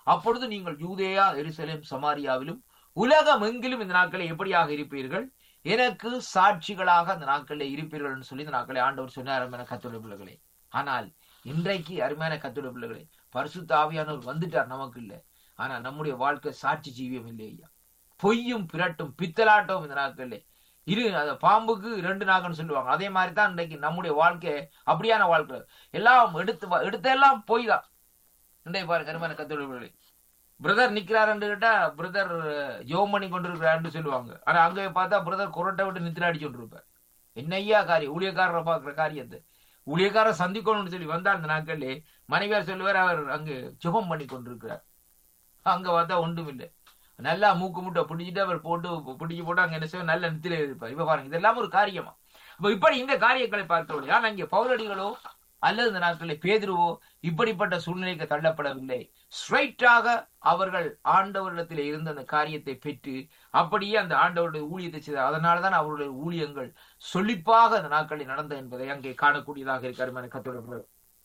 அப்பொழுது நீங்கள் யூதேயா எருசலேம் சமாரியாவிலும் உலகம் எங்கிலும் இந்த நாட்களை எப்படியாக இருப்பீர்கள் எனக்கு சாட்சிகளாக அந்த நாட்களில் இருப்பீர்கள் என்று சொல்லி இந்த நாட்களை ஆண்டவர் சொன்னார் அருமையான கத்தோட பிள்ளைகளே ஆனால் இன்றைக்கு அருமையான கத்தோட பிள்ளைகளே பரிசுத்த ஆவியானவர் வந்துட்டார் நமக்கு இல்லை ஆனா நம்முடைய வாழ்க்கை சாட்சி ஜீவியம் இல்லை ஐயா பொய்யும் பிரட்டும் பித்தலாட்டம் இந்த நாட்களில் இரு அந்த பாம்புக்கு ரெண்டு நாகன்னு சொல்லுவாங்க அதே மாதிரி தான் இன்றைக்கு நம்முடைய வாழ்க்கை அப்படியான வாழ்க்கை எல்லாம் எடுத்து எடுத்த எல்லாம் பொய் தான் இன்றைக்கு பாருங்க அருமையான கத்தோட பிள்ளைகளே பிரதர் நிக்கிறாருன்னு கேட்டா பிரதர் ஜோம் பண்ணி கொண்டிருக்கிறாருன்னு சொல்லுவாங்க ஆனா அங்க பார்த்தா பிரதர் குரட்டை விட்டு நித்திர அடிச்சு கொண்டிருப்பார் என்னையா காரியம் ஊழியக்காரரை பாக்குற காரியத்தை ஊழியக்காரர் சந்திக்கணும்னு சொல்லி வந்தா அந்த நாட்கள்ல மனைவியார் சொல்லுவார் அவர் அங்கு ஜெபம் பண்ணி கொண்டிருக்கிறார் அங்க பார்த்தா ஒன்றும் இல்லை நல்லா மூக்கு முட்டை பிடிச்சிட்டு அவர் போட்டு பிடிச்சி போட்டு அங்க என்ன செய்வார் நல்ல நித்தில இருப்பார் இப்ப பாருங்க இதெல்லாம் ஒரு காரியமா இப்ப இப்படி இந்த காரியங்களை பார்க்கிறோம் ஆனா இங்க பௌரடிகளோ அல்லது இந்த நாட்களில் பேதுருவோ இப்படிப்பட்ட சூழ்நிலைக்கு தள்ளப்படவில்லை ஸ்ட்ரைட்டாக அவர்கள் ஆண்டவரிடத்தில் இருந்த அந்த காரியத்தை பெற்று அப்படியே அந்த ஆண்டவருடைய ஊழியத்தை செய்தார் அதனாலதான் அவருடைய ஊழியங்கள் சொல்லிப்பாக அந்த நாட்களில் நடந்த என்பதை அங்கே காணக்கூடியதாக இருக்காரு கத்தோட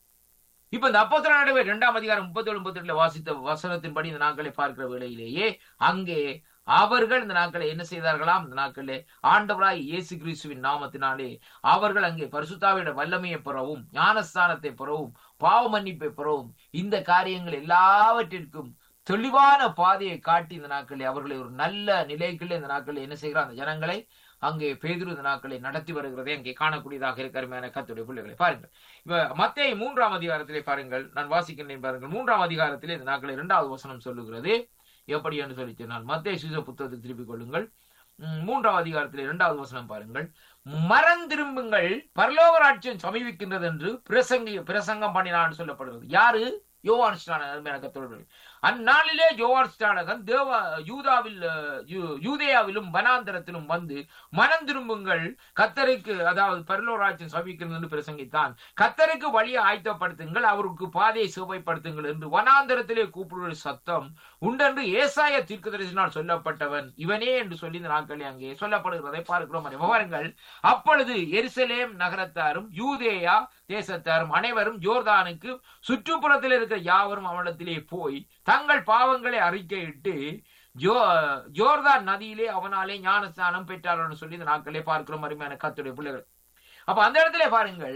இப்ப இந்த அப்போத்தல நடுவே இரண்டாம் அதிகாரம் முப்பத்தி ஏழு முப்பத்தி எட்டுல வாசித்த வசனத்தின்படி இந்த நாட்களை பார்க்கிற வேளையிலேயே அங்கே அவர்கள் இந்த நாட்களை என்ன செய்தார்களாம் இந்த நாட்களே ஆண்டவராய் இயேசு கிறிஸ்துவின் நாமத்தினாலே அவர்கள் அங்கே பரிசுத்தாவிட வல்லமையை பெறவும் ஞானஸ்தானத்தை பெறவும் பாவ மன்னிப்பை பெறவும் இந்த காரியங்கள் எல்லாவற்றிற்கும் தெளிவான பாதையை காட்டி இந்த நாட்களில் அவர்களை ஒரு நல்ல நிலைக்குள்ள இந்த நாட்களில் என்ன செய்கிறார் அந்த ஜனங்களை அங்கே பேதுரு இந்த நாட்களை நடத்தி வருகிறதை அங்கே காணக்கூடியதாக இருக்கிற கத்துடைய பிள்ளைகளை பாருங்கள் இப்ப மத்திய மூன்றாம் அதிகாரத்திலே பாருங்கள் நான் வாசிக்கின்றேன் பாருங்கள் மூன்றாம் அதிகாரத்திலே இந்த நாட்களை இரண்டாவது வசனம் சொல்லுகிறது எப்படி என்று சொல்லி சொன்னால் மத்திய சுத புத்தகத்தை திருப்பிக் கொள்ளுங்கள் மூன்றாம் அதிகாரத்தில் இரண்டாவது வசனம் பாருங்கள் மறந்திரும்புங்கள் பரலோக ராட்சியம் சமீபிக்கின்றது என்று பிரசங்கி பிரசங்கம் பண்ணினான்னு சொல்லப்படுகிறது யாரு யோவான் ஸ்நானகன் அந்நாளிலே யோவான் ஸ்நானகன் தேவ யூதாவில் யூதேயாவிலும் வனாந்தரத்திலும் வந்து மனம் திரும்புங்கள் கத்தருக்கு அதாவது பரலோராட்சியம் சபிக்கிறது என்று பிரசங்கித்தான் கத்தருக்கு வழியை ஆயத்தப்படுத்துங்கள் அவருக்கு பாதையை சுவைப்படுத்துங்கள் என்று வனாந்தரத்திலே கூப்பிடுகிற சத்தம் உண்டென்று ஏசாய தீர்க்கதரிசினால் சொல்லப்பட்டவன் இவனே என்று சொல்லி இந்த நாட்களில் அங்கே சொல்லப்படுகிறதை பார்க்கிறோம் விவரங்கள் அப்பொழுது எருசலேம் நகரத்தாரும் யூதேயா தேசத்தாரும் அனைவரும் ஜோர்தானுக்கு சுற்றுப்புறத்தில் இருக்கிற யாவரும் அவனிடத்திலே போய் தங்கள் பாவங்களை அறிக்கையிட்டு ஜோ ஜோர்தான் நதியிலே அவனாலே ஞானஸ்தானம் பெற்றார்கள் சொல்லி இந்த நாட்களே பார்க்கிறோம் அருமையான கத்துடைய பிள்ளைகள் அப்ப அந்த இடத்துல பாருங்கள்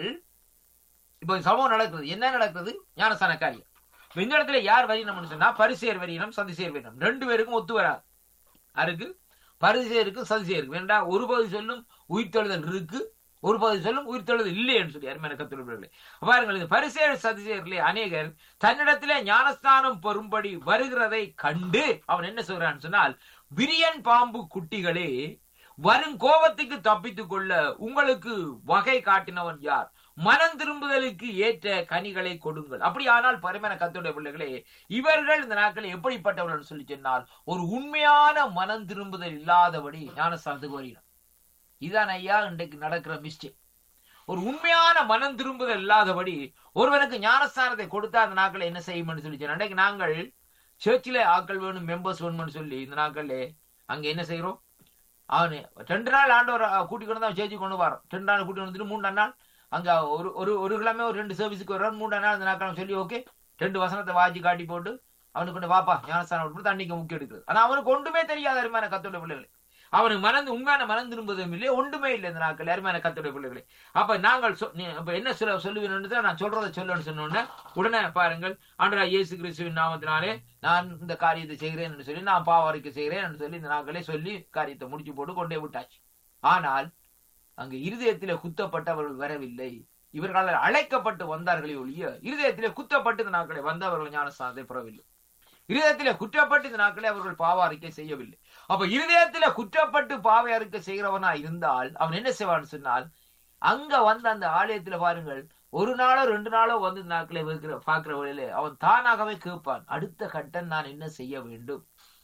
இப்ப சமூகம் நடக்குது என்ன நடக்குது ஞானஸ்தான காரியம் இந்த இடத்துல யார் வரினம்னு சொன்னா பரிசேர் வரினம் சதிசேர் வரினம் ரெண்டு பேருக்கும் ஒத்து வராது அருக்கு பரிசேருக்கு சதிசேருக்கு வேண்டா ஒரு பகுதி சொல்லும் உயிர்த்தெழுதல் இருக்கு ஒரு பகுதி சொல்லும் உயிர்த்தெழுதல் இல்லை என்று சொல்லி அருமையான கத்துள்ளவர்களே பாருங்கள் இந்த பரிசேர் சதிசேரிலே அநேகர் தன்னிடத்திலே ஞானஸ்தானம் பெறும்படி வருகிறதை கண்டு அவன் என்ன சொல்றான்னு சொன்னால் விரியன் பாம்பு குட்டிகளே வரும் கோபத்துக்கு தப்பித்துக் கொள்ள உங்களுக்கு வகை காட்டினவன் யார் மனம் திரும்புதலுக்கு ஏற்ற கனிகளை கொடுங்கள் அப்படி ஆனால் பரிமன கத்தோட பிள்ளைகளே இவர்கள் இந்த நாட்களில் எப்படிப்பட்டவர்கள் சொல்லி சொன்னால் ஒரு உண்மையான மனம் திரும்புதல் இல்லாதபடி ஞானஸ்தானத்துக்கு வருகிறோம் இதுதான் ஐயா இன்றைக்கு நடக்கிற மிஸ்டேக் ஒரு உண்மையான மனம் திரும்புதல் இல்லாதபடி ஒருவனுக்கு ஞானஸ்தானத்தை கொடுத்தா அந்த நாட்களை என்ன செய்யும்னு சொல்லி சொன்ன அன்றைக்கு நாங்கள் சர்ச்சில் ஆட்கள் வேணும் மெம்பர்ஸ் வேணும்னு சொல்லி இந்த நாட்கள்ல அங்க என்ன செய்யறோம் அவனு ரெண்டு நாள் ஆண்டவர் கூட்டிக் கொண்டு தான் சேர்ச்சி கொண்டு வரோம் ரெண்டு நாள் கூட்டி வந்துட்டு மூணு நாள் அங்க ஒரு ஒரு ஒரு கிழமை ஒரு ரெண்டு சர்வீஸுக்கு வர்றான் மூணு நாள் அந்த நாட்கள் சொல்லி ஓகே ரெண்டு வசனத்தை வாஜி காட்டி போட்டு அவனுக்கு கொண்டு வாப்பா ஞானஸ்தானம் கொடுத்து அன்னைக்கு முக்கிய எடுக்குது ஆனா அவனுக்கு ஒன்றுமே தெரியாத அருமையான கத்தோட பிள்ளைகளை அவனுக்கு மனந்து உண்மையான மனம் திரும்புவதும் இல்லை ஒன்றுமே இல்லை இந்த நாட்கள் அருமையான கத்தோட பிள்ளைகளை அப்ப நாங்கள் அப்ப என்ன சொல்ல சொல்லுவேன் நான் சொல்றதை சொல்லணும்னு சொன்னோன்னே உடனே பாருங்கள் ஆண்டரா இயேசு கிறிஸ்துவின் நாமத்தினாலே நான் இந்த காரியத்தை செய்கிறேன் என்று சொல்லி நான் பாவரிக்கை செய்கிறேன் என்று சொல்லி இந்த நாட்களே சொல்லி காரியத்தை முடிச்சு போட்டு கொண்டே விட்டாச்சு ஆனால் அங்கு இருதயத்திலே குத்தப்பட்டவர்கள் வரவில்லை இவர்களால் அழைக்கப்பட்டு வந்தார்களே ஒழிய இருதயத்திலே குத்தப்பட்டு இந்த நாட்களை வந்தவர்கள் ஞானஸ்தானத்தை பெறவில்லை இருதயத்திலே குற்றப்பட்டு இந்த நாட்களே அவர்கள் பாவ அறிக்கை செய்யவில்லை அப்ப இருதயத்திலே குற்றப்பட்டு பாவை அறிக்கை செய்கிறவனா இருந்தால் அவன் என்ன செய்வான்னு சொன்னால் அங்க வந்து அந்த ஆலயத்துல பாருங்கள் ஒரு நாளோ ரெண்டு நாளோ வந்து நாட்களை வைக்கிற பாக்குற வழியில அவன் தானாகவே கேட்பான் அடுத்த கட்டம் நான் என்ன செய்ய வேண்டும்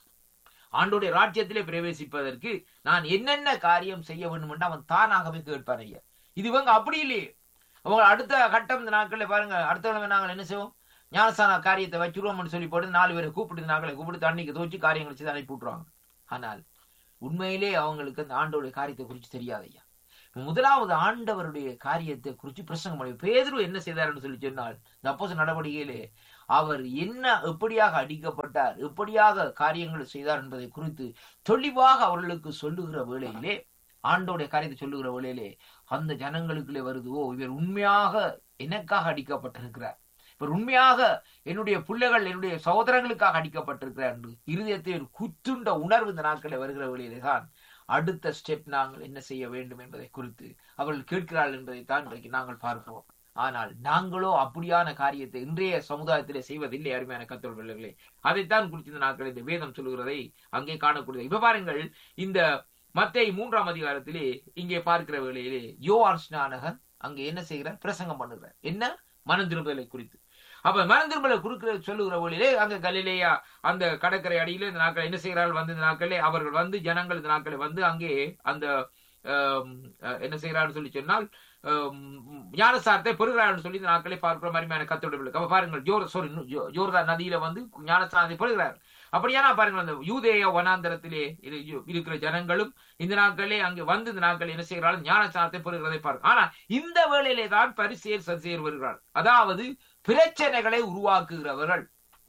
ஆண்டோடைய ராஜ்யத்திலே பிரவேசிப்பதற்கு நான் என்னென்ன காரியம் செய்ய வேண்டும் என்று அவன் தானாகவே கேட்பான் ஐயா இது இவங்க அப்படி இல்லையே அவங்க அடுத்த கட்டம் இந்த நாட்களில் பாருங்க அடுத்த கிழமை நாங்கள் என்ன செய்வோம் ஞானஸ்தான காரியத்தை வச்சுருவோம்னு சொல்லி போட்டு நாலு பேரை கூப்பிட்டு நாட்களை கூப்பிட்டு தண்ணிக்கு துவச்சு காரியங்களை செய்து அனுப்பி விட்டுருவாங்க ஆனால் உண்மையிலே அவங்களுக்கு அந்த ஆண்டோடைய காரியத்தை குறித்து தெரியாது ஐயா முதலாவது ஆண்டவருடைய காரியத்தை குறித்து பிரசங்கம் பண்ணி பேதரு என்ன செய்தார்னு சொல்லி சொன்னால் இந்த அப்போஸ் நடவடிக்கையிலே அவர் என்ன எப்படியாக அடிக்கப்பட்டார் எப்படியாக காரியங்களை செய்தார் என்பதை குறித்து தெளிவாக அவர்களுக்கு சொல்லுகிற வேளையிலே ஆண்டோடைய காரியத்தை சொல்லுகிற வேளையிலே அந்த ஜனங்களுக்குள்ளே வருது ஓ இவர் உண்மையாக எனக்காக அடிக்கப்பட்டிருக்கிறார் இவர் உண்மையாக என்னுடைய பிள்ளைகள் என்னுடைய சகோதரங்களுக்காக அடிக்கப்பட்டிருக்கிறார் என்று இருதயத்தில் ஒரு குத்துண்ட உணர்வு இந்த நாட்களில் வருகிற வழியிலே தான் அடுத்த ஸ்டெப் நாங்கள் என்ன செய்ய வேண்டும் என்பதை குறித்து அவர்கள் கேட்கிறார்கள் என்பதை தான் இன்றைக்கு நாங்கள் பார்ப்போம் ஆனால் நாங்களோ அப்படியான காரியத்தை இன்றைய சமுதாயத்திலே செய்வதில்லை அருமையான கத்தோல் பிள்ளைகளே அதைத்தான் குறித்து இந்த நாட்கள் இந்த வேதம் சொல்லுகிறதை அங்கே காணக்கூடியது இப்ப பாருங்கள் இந்த மத்தை மூன்றாம் அதிகாரத்திலே இங்கே பார்க்கிற வேளையிலே யோவான் ஸ்நானகன் அங்கே என்ன செய்கிறார் பிரசங்கம் பண்ணுகிறார் என்ன மனம் திரும்புதலை குறித்து அப்ப மனம் திரும்பலை குறுக்கிற சொல்லுகிற வழியிலே அங்க கலிலேயா அந்த கடற்கரை அடியில இந்த நாட்கள் என்ன செய்கிறார்கள் வந்து இந்த நாட்களே அவர்கள் வந்து ஜனங்கள் இந்த நாட்களை வந்து அங்கே அந்த என்ன செய்கிறார்கள் சொல்லி சொன்னால் ஞானசாரத்தை பெறுகிறார்கள் சொல்லி இந்த நாட்களை பார்க்கிற மாதிரி கத்தோட அப்ப பாருங்கள் ஜோர் சாரி ஜோர்தா நதியில வந்து ஞானசாரத்தை பெறுகிறார் அப்படியானா பாருங்கள் அந்த யூதேய வனாந்தரத்திலே இருக்கிற ஜனங்களும் இந்த நாட்களே அங்கே வந்து இந்த நாட்கள் என்ன செய்கிறார்கள் ஞானசாரத்தை பெறுகிறதை பாருங்க ஆனா இந்த வேளையிலே தான் பரிசேர் சதிசேர் வருகிறார் அதாவது பிரச்சனைகளை உருவாக்குகிறவர்கள்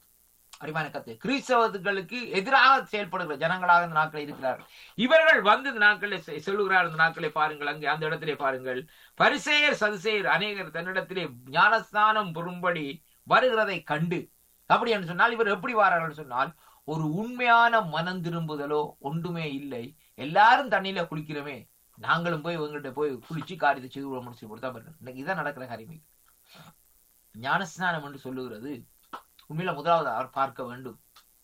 அறிவான கத்து கிறிஸ்தவர்களுக்கு எதிராக செயல்படுகிற ஜனங்களாக இந்த நாட்களில் இருக்கிறார்கள் இவர்கள் வந்து இந்த நாட்களில் சொல்லுகிறார் இந்த நாட்களை பாருங்கள் அங்கே அந்த இடத்திலே பாருங்கள் பரிசெயர் சதுசேயர் அநேகர் தன்னிடத்திலே ஞானஸ்தானம் பெறும்படி வருகிறதை கண்டு அப்படி என்று சொன்னால் இவர் எப்படி வாரார்கள் சொன்னால் ஒரு உண்மையான மனம் திரும்புதலோ ஒன்றுமே இல்லை எல்லாரும் தண்ணியில குளிக்கிறோமே நாங்களும் போய் இவங்கள்ட்ட போய் குளிச்சு காரியத்தை செய்து விட முடிச்சு கொடுத்தா பாருங்க இன்னைக்கு இதான் நடக்கிற காரியமே ஞானஸ்நானம் என்று சொல்லுகிறது உண்மையில முதலாவது அவர் பார்க்க வேண்டும்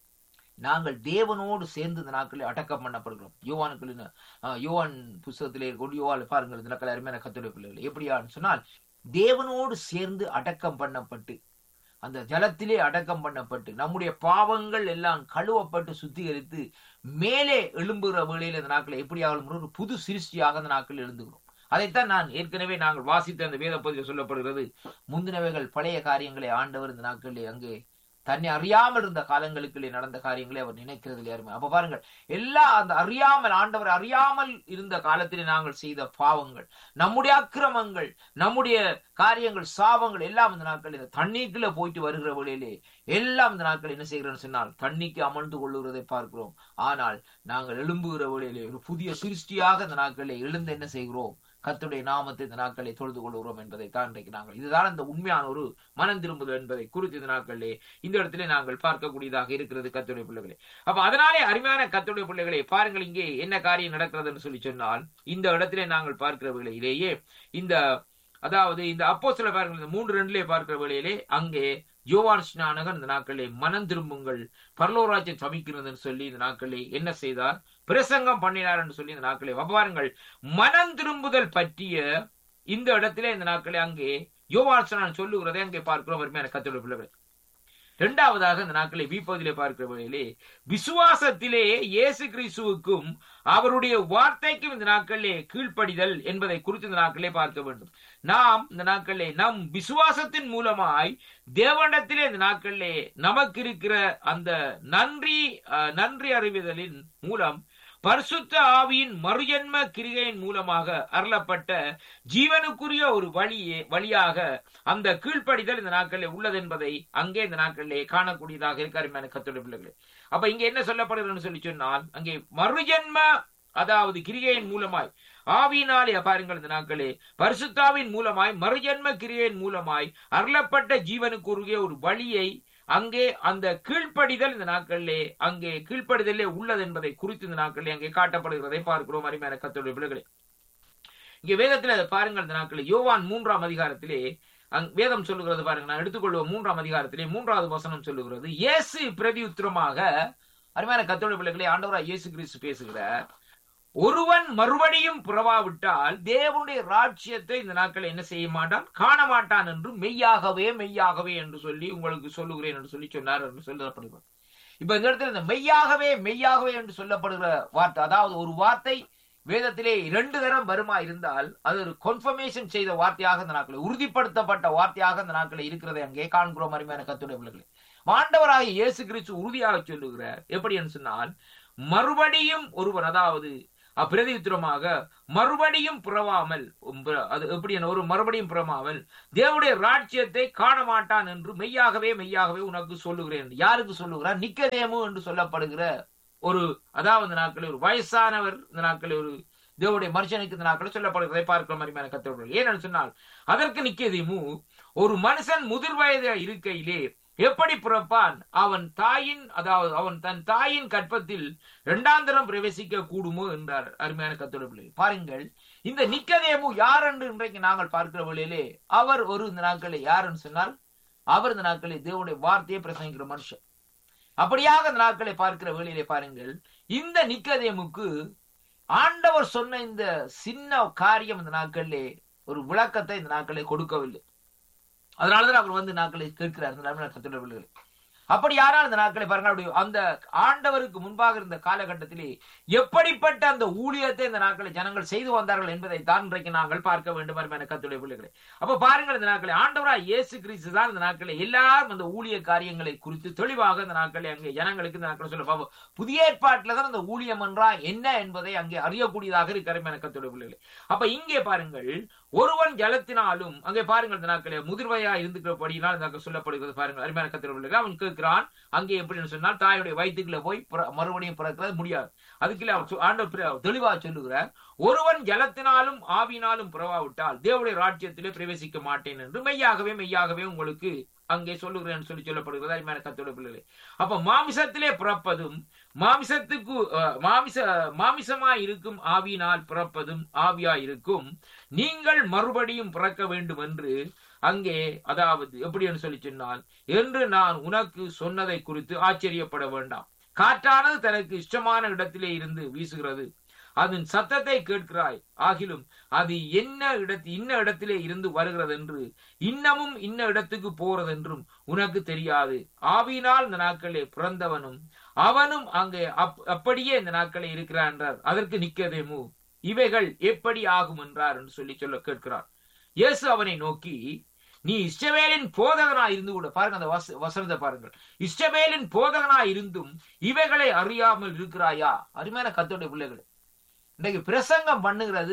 நாங்கள் தேவனோடு சேர்ந்து இந்த நாட்களில் அடக்கம் பண்ணப்படுகிறோம் யோவானுக்குள்ள யோவான் புஸ்தகத்திலே கொண்டு யோவால பாருங்கள் இந்த நாட்கள் அருமையான கத்துடைய பிள்ளைகள் எப்படியான்னு சொன்னால் தேவனோடு சேர்ந்து அடக்கம் பண்ணப்பட்டு அந்த ஜலத்திலே அடக்கம் பண்ணப்பட்டு நம்முடைய பாவங்கள் எல்லாம் கழுவப்பட்டு சுத்திகரித்து மேலே எழும்புகிற வேளையில் இந்த நாட்களை எப்படி ஆகணும் ஒரு புது சிருஷ்டியாக அந்த நாட்கள் எழுந்துகிறோம் அதைத்தான் நான் ஏற்கனவே நாங்கள் வாசித்த அந்த வேத பகுதியில் சொல்லப்படுகிறது முந்தினவைகள் பழைய காரியங்களை ஆண்டவர் இந்த நாட்களிலே அங்கே தன்னை அறியாமல் இருந்த காலங்களுக்குள்ளே நடந்த காரியங்களை அவர் நினைக்கிறது யாருமே அப்ப பாருங்கள் எல்லா அந்த அறியாமல் ஆண்டவர் அறியாமல் இருந்த காலத்திலே நாங்கள் செய்த பாவங்கள் நம்முடைய அக்கிரமங்கள் நம்முடைய காரியங்கள் சாபங்கள் எல்லாம் இந்த நாட்கள் இந்த தண்ணிக்குள்ள போயிட்டு வருகிற வழியிலே எல்லாம் இந்த நாட்கள் என்ன செய்கிறோம்னு சொன்னால் தண்ணிக்கு அமர்ந்து கொள்ளுகிறதை பார்க்கிறோம் ஆனால் நாங்கள் எழும்புகிற வழியிலே ஒரு புதிய சிருஷ்டியாக இந்த நாட்களில் எழுந்து என்ன செய்கிறோம் கத்துடைய நாமத்தை இந்த நாட்களை தொழுது கொள்கிறோம் என்பதை தான் இன்றைக்கு நாங்கள் இதுதான் இந்த உண்மையான ஒரு மனம் திரும்புதல் என்பதை குறித்து இந்த நாட்களிலே இந்த இடத்திலே நாங்கள் பார்க்கக்கூடியதாக இருக்கிறது கத்துடைய பிள்ளைகளே அப்ப அதனாலே அருமையான கத்துடைய பிள்ளைகளே பாருங்கள் இங்கே என்ன காரியம் நடக்கிறது என்று சொல்லி சொன்னால் இந்த இடத்திலே நாங்கள் பார்க்கிற வேளையிலேயே இந்த அதாவது இந்த அப்போ சில பாருங்கள் இந்த மூன்று ரெண்டுலே பார்க்கிற வேளையிலே அங்கே யோவான் ஸ்நானகன் இந்த நாட்களே மனம் திரும்புங்கள் பரலோராஜ்யம் சமிக்கிறதுன்னு சொல்லி இந்த நாட்களே என்ன செய்தார் பிரசங்கம் பண்ணினார் என்று சொல்லி இந்த நாட்களே பாருங்கள் மனம் திரும்புதல் பற்றிய இந்த இடத்திலே இந்த நாட்களே அங்கே யோவான் ஸ்நானன் சொல்லுகிறதை அங்கே பார்க்கிறோம் அருமையான கத்தோட பிள்ளைகள் இரண்டாவதாக இந்த நாட்களை வீப்பதிலே பார்க்கிற வழியிலே விசுவாசத்திலே இயேசு கிறிஸ்துவுக்கும் அவருடைய வார்த்தைக்கும் இந்த நாட்களிலே கீழ்ப்படிதல் என்பதை குறித்து இந்த நாட்களே பார்க்க வேண்டும் நாம் இந்த நாட்களிலே நம் விசுவாசத்தின் மூலமாய் தேவனிடத்திலே இந்த நாட்களிலே நமக்கு இருக்கிற அந்த நன்றி நன்றி அறிவுதலின் மூலம் பரிசுத்த ஆவியின் மறுஜன்ம கிரிகையின் மூலமாக அருளப்பட்ட ஜீவனுக்குரிய ஒரு வழியே வழியாக அந்த கீழ்ப்படிதல் இந்த நாட்களில் உள்ளது என்பதை அங்கே இந்த நாட்களிலே காணக்கூடியதாக இருக்க அருமையான கத்தோட பிள்ளைகளே அப்ப இங்க என்ன சொல்லப்படுதுன்னு சொல்லி சொன்னால் அங்கே மறுஜன்ம அதாவது கிரிகையின் மூலமாய் ஆவியினாலே பாருங்கள் இந்த நாட்களே பரிசுத்தாவின் மூலமாய் மறுஜன்ம கிரிகையின் மூலமாய் அருளப்பட்ட ஜீவனுக்குரிய ஒரு வழியை அங்கே அந்த கீழ்ப்படிதல் இந்த நாட்களிலே அங்கே கீழ்ப்படிதலே உள்ளது என்பதை குறித்து இந்த நாட்களிலே அங்கே காட்டப்படுகிறதை பார்க்கிறோம் அருமையான கத்தோடைய பிள்ளைகளே இங்கே வேதத்தில் அதை பாருங்கள் இந்த நாட்களில் யோவான் மூன்றாம் அதிகாரத்திலே வேதம் சொல்லுகிறது பாருங்க நான் எடுத்துக்கொள்வோம் மூன்றாம் அதிகாரத்திலே மூன்றாவது வசனம் சொல்லுகிறது இயேசு பிரதி உத்திரமாக அருமையான கத்தோட பிள்ளைகளே ஆண்டவரா இயேசு கிறிஸ்து பேசுகிறார் ஒருவன் மறுபடியும் புறவாவிட்டால் தேவனுடைய ராட்சியத்தை இந்த நாட்கள் என்ன செய்ய மாட்டான் காண மாட்டான் என்று மெய்யாகவே மெய்யாகவே என்று சொல்லி உங்களுக்கு சொல்லுகிறேன் என்று சொல்லி சொன்னார் என்று சொல்லப்படுகிறார் இப்ப இந்த இடத்துல இந்த மெய்யாகவே மெய்யாகவே என்று சொல்லப்படுகிற வார்த்தை அதாவது ஒரு வார்த்தை வேதத்திலே இரண்டு தரம் வருமா இருந்தால் அது ஒரு கன்ஃபர்மேஷன் செய்த வார்த்தையாக இந்த நாட்களில் உறுதிப்படுத்தப்பட்ட வார்த்தையாக இந்த நாட்களில் இருக்கிறதை அங்கே காண்கிறோம் அருமையான கத்துடைய பிள்ளைகளே மாண்டவராக இயேசு கிறிஸ்து உறுதியாக சொல்லுகிறார் எப்படி என்று சொன்னால் மறுபடியும் ஒருவன் அதாவது அப்பிரதித்திரமாக மறுபடியும் புறவாமல் அது எப்படி ஒரு மறுபடியும் புறமாமல் தேவனுடைய ராஜ்யத்தை காண மாட்டான் என்று மெய்யாகவே மெய்யாகவே உனக்கு சொல்லுகிறேன் யாருக்கு சொல்லுகிறார் நிக்கதேமு என்று சொல்லப்படுகிற ஒரு அதாவது நாட்களில் ஒரு வயசானவர் இந்த நாட்களில் ஒரு தேவனுடைய மனுஷனுக்கு இந்த நாட்களில் சொல்லப்படுகிறதை பார்க்கிற மாதிரி கத்தவர்கள் ஏன்னு சொன்னால் அதற்கு நிக்கதேமு ஒரு மனுஷன் முதிர் வயது இருக்கையிலே எப்படி பிறப்பான் அவன் தாயின் அதாவது அவன் தன் தாயின் கற்பத்தில் இரண்டாந்தரம் பிரவேசிக்க கூடுமோ என்றார் அருமையான கத்தோட பிள்ளை பாருங்கள் இந்த நிக்கதேமு யார் என்று இன்றைக்கு நாங்கள் பார்க்கிற வழியிலே அவர் ஒரு இந்த நாட்களில் யாருன்னு சொன்னால் அவர் இந்த நாட்களில் தேவனுடைய வார்த்தையை பிரசங்கிக்கிற மனுஷன் அப்படியாக இந்த நாட்களை பார்க்கிற வேளையிலே பாருங்கள் இந்த நிக்கதேமுக்கு ஆண்டவர் சொன்ன இந்த சின்ன காரியம் இந்த நாட்களிலே ஒரு விளக்கத்தை இந்த நாட்களை கொடுக்கவில்லை அதனாலதான் அவர் வந்து நாட்களை கேட்கிறார் கத்துள்ள அப்படி யாரால் இந்த நாட்களை பாருங்க அந்த ஆண்டவருக்கு முன்பாக இருந்த காலகட்டத்திலே எப்படிப்பட்ட அந்த ஊழியத்தை இந்த நாட்களை ஜனங்கள் செய்து வந்தார்கள் என்பதை தான் இன்றைக்கு நாங்கள் பார்க்க வேண்டும் என கத்துடைய பிள்ளைகளை அப்ப பாருங்கள் இந்த நாட்களை ஆண்டவரா இயேசு கிறிஸ்து தான் இந்த நாட்களை எல்லாரும் அந்த ஊழிய காரியங்களை குறித்து தெளிவாக இந்த நாட்களை அங்கே ஜனங்களுக்கு இந்த நாட்களை சொல்ல புதிய ஏற்பாட்டில் தான் அந்த ஊழியம் என்றா என்ன என்பதை அங்கே அறியக்கூடியதாக இருக்கிற என கத்துடைய பிள்ளைகளை அப்ப இங்கே பாருங்கள் ஒருவன் ஜலத்தினாலும் அங்கே பாருங்கள் இந்த நாட்களே முதிர்வையா இருந்துக்கிறபடியினால் இந்த சொல்லப்படுகிறது பாருங்கள் அருமையான கத்திர பிள்ளைகள் அவன் கேட்கிறான் அங்கே எப்படின்னு சொன்னால் தாயுடைய வயிற்றுக்குள்ள போய் மறுபடியும் பிறக்கிறது முடியாது அதுக்குள்ள ஆண்டவர் தெளிவா சொல்லுகிறார் ஒருவன் ஜலத்தினாலும் ஆவினாலும் புறவாவிட்டால் தேவடைய ராஜ்யத்திலே பிரவேசிக்க மாட்டேன் என்று மெய்யாகவே மெய்யாகவே உங்களுக்கு அங்கே சொல்லுகிறேன் சொல்லி சொல்லப்படுகிறது அருமையான கத்தோட பிள்ளைகளே அப்ப மாமிசத்திலே பிறப்பதும் மாமிசத்துக்கு மாமிச மாமிசமா இருக்கும் ஆவியினால் பிறப்பதும் ஆவியா இருக்கும் நீங்கள் மறுபடியும் பிறக்க வேண்டும் என்று அங்கே அதாவது எப்படி என்று சொல்லி சொன்னால் என்று நான் உனக்கு சொன்னதை குறித்து ஆச்சரியப்பட வேண்டாம் காற்றானது தனக்கு இஷ்டமான இடத்திலே இருந்து வீசுகிறது அதன் சத்தத்தை கேட்கிறாய் ஆகிலும் அது என்ன இடத்து இன்ன இடத்திலே இருந்து வருகிறது என்று இன்னமும் இன்ன இடத்துக்கு போறது என்றும் உனக்கு தெரியாது ஆவியினால் இந்த நாட்களே பிறந்தவனும் அவனும் அங்கே அப்படியே இந்த நாட்களே இருக்கிறார் என்றார் அதற்கு நிக்கதேமு இவைகள் எப்படி ஆகும் என்றார் என்று சொல்லி சொல்ல கேட்கிறார் இயேசு அவனை நோக்கி நீ இஷ்டவேலின் போதகனா இருந்து கூட பாருங்க அந்த வசனத்தை பாருங்கள் இஷ்டவேலின் போதகனா இருந்தும் இவைகளை அறியாமல் இருக்கிறாயா அருமையான கத்தோடைய பிள்ளைகள் இன்றைக்கு பிரசங்கம் பண்ணுகிறது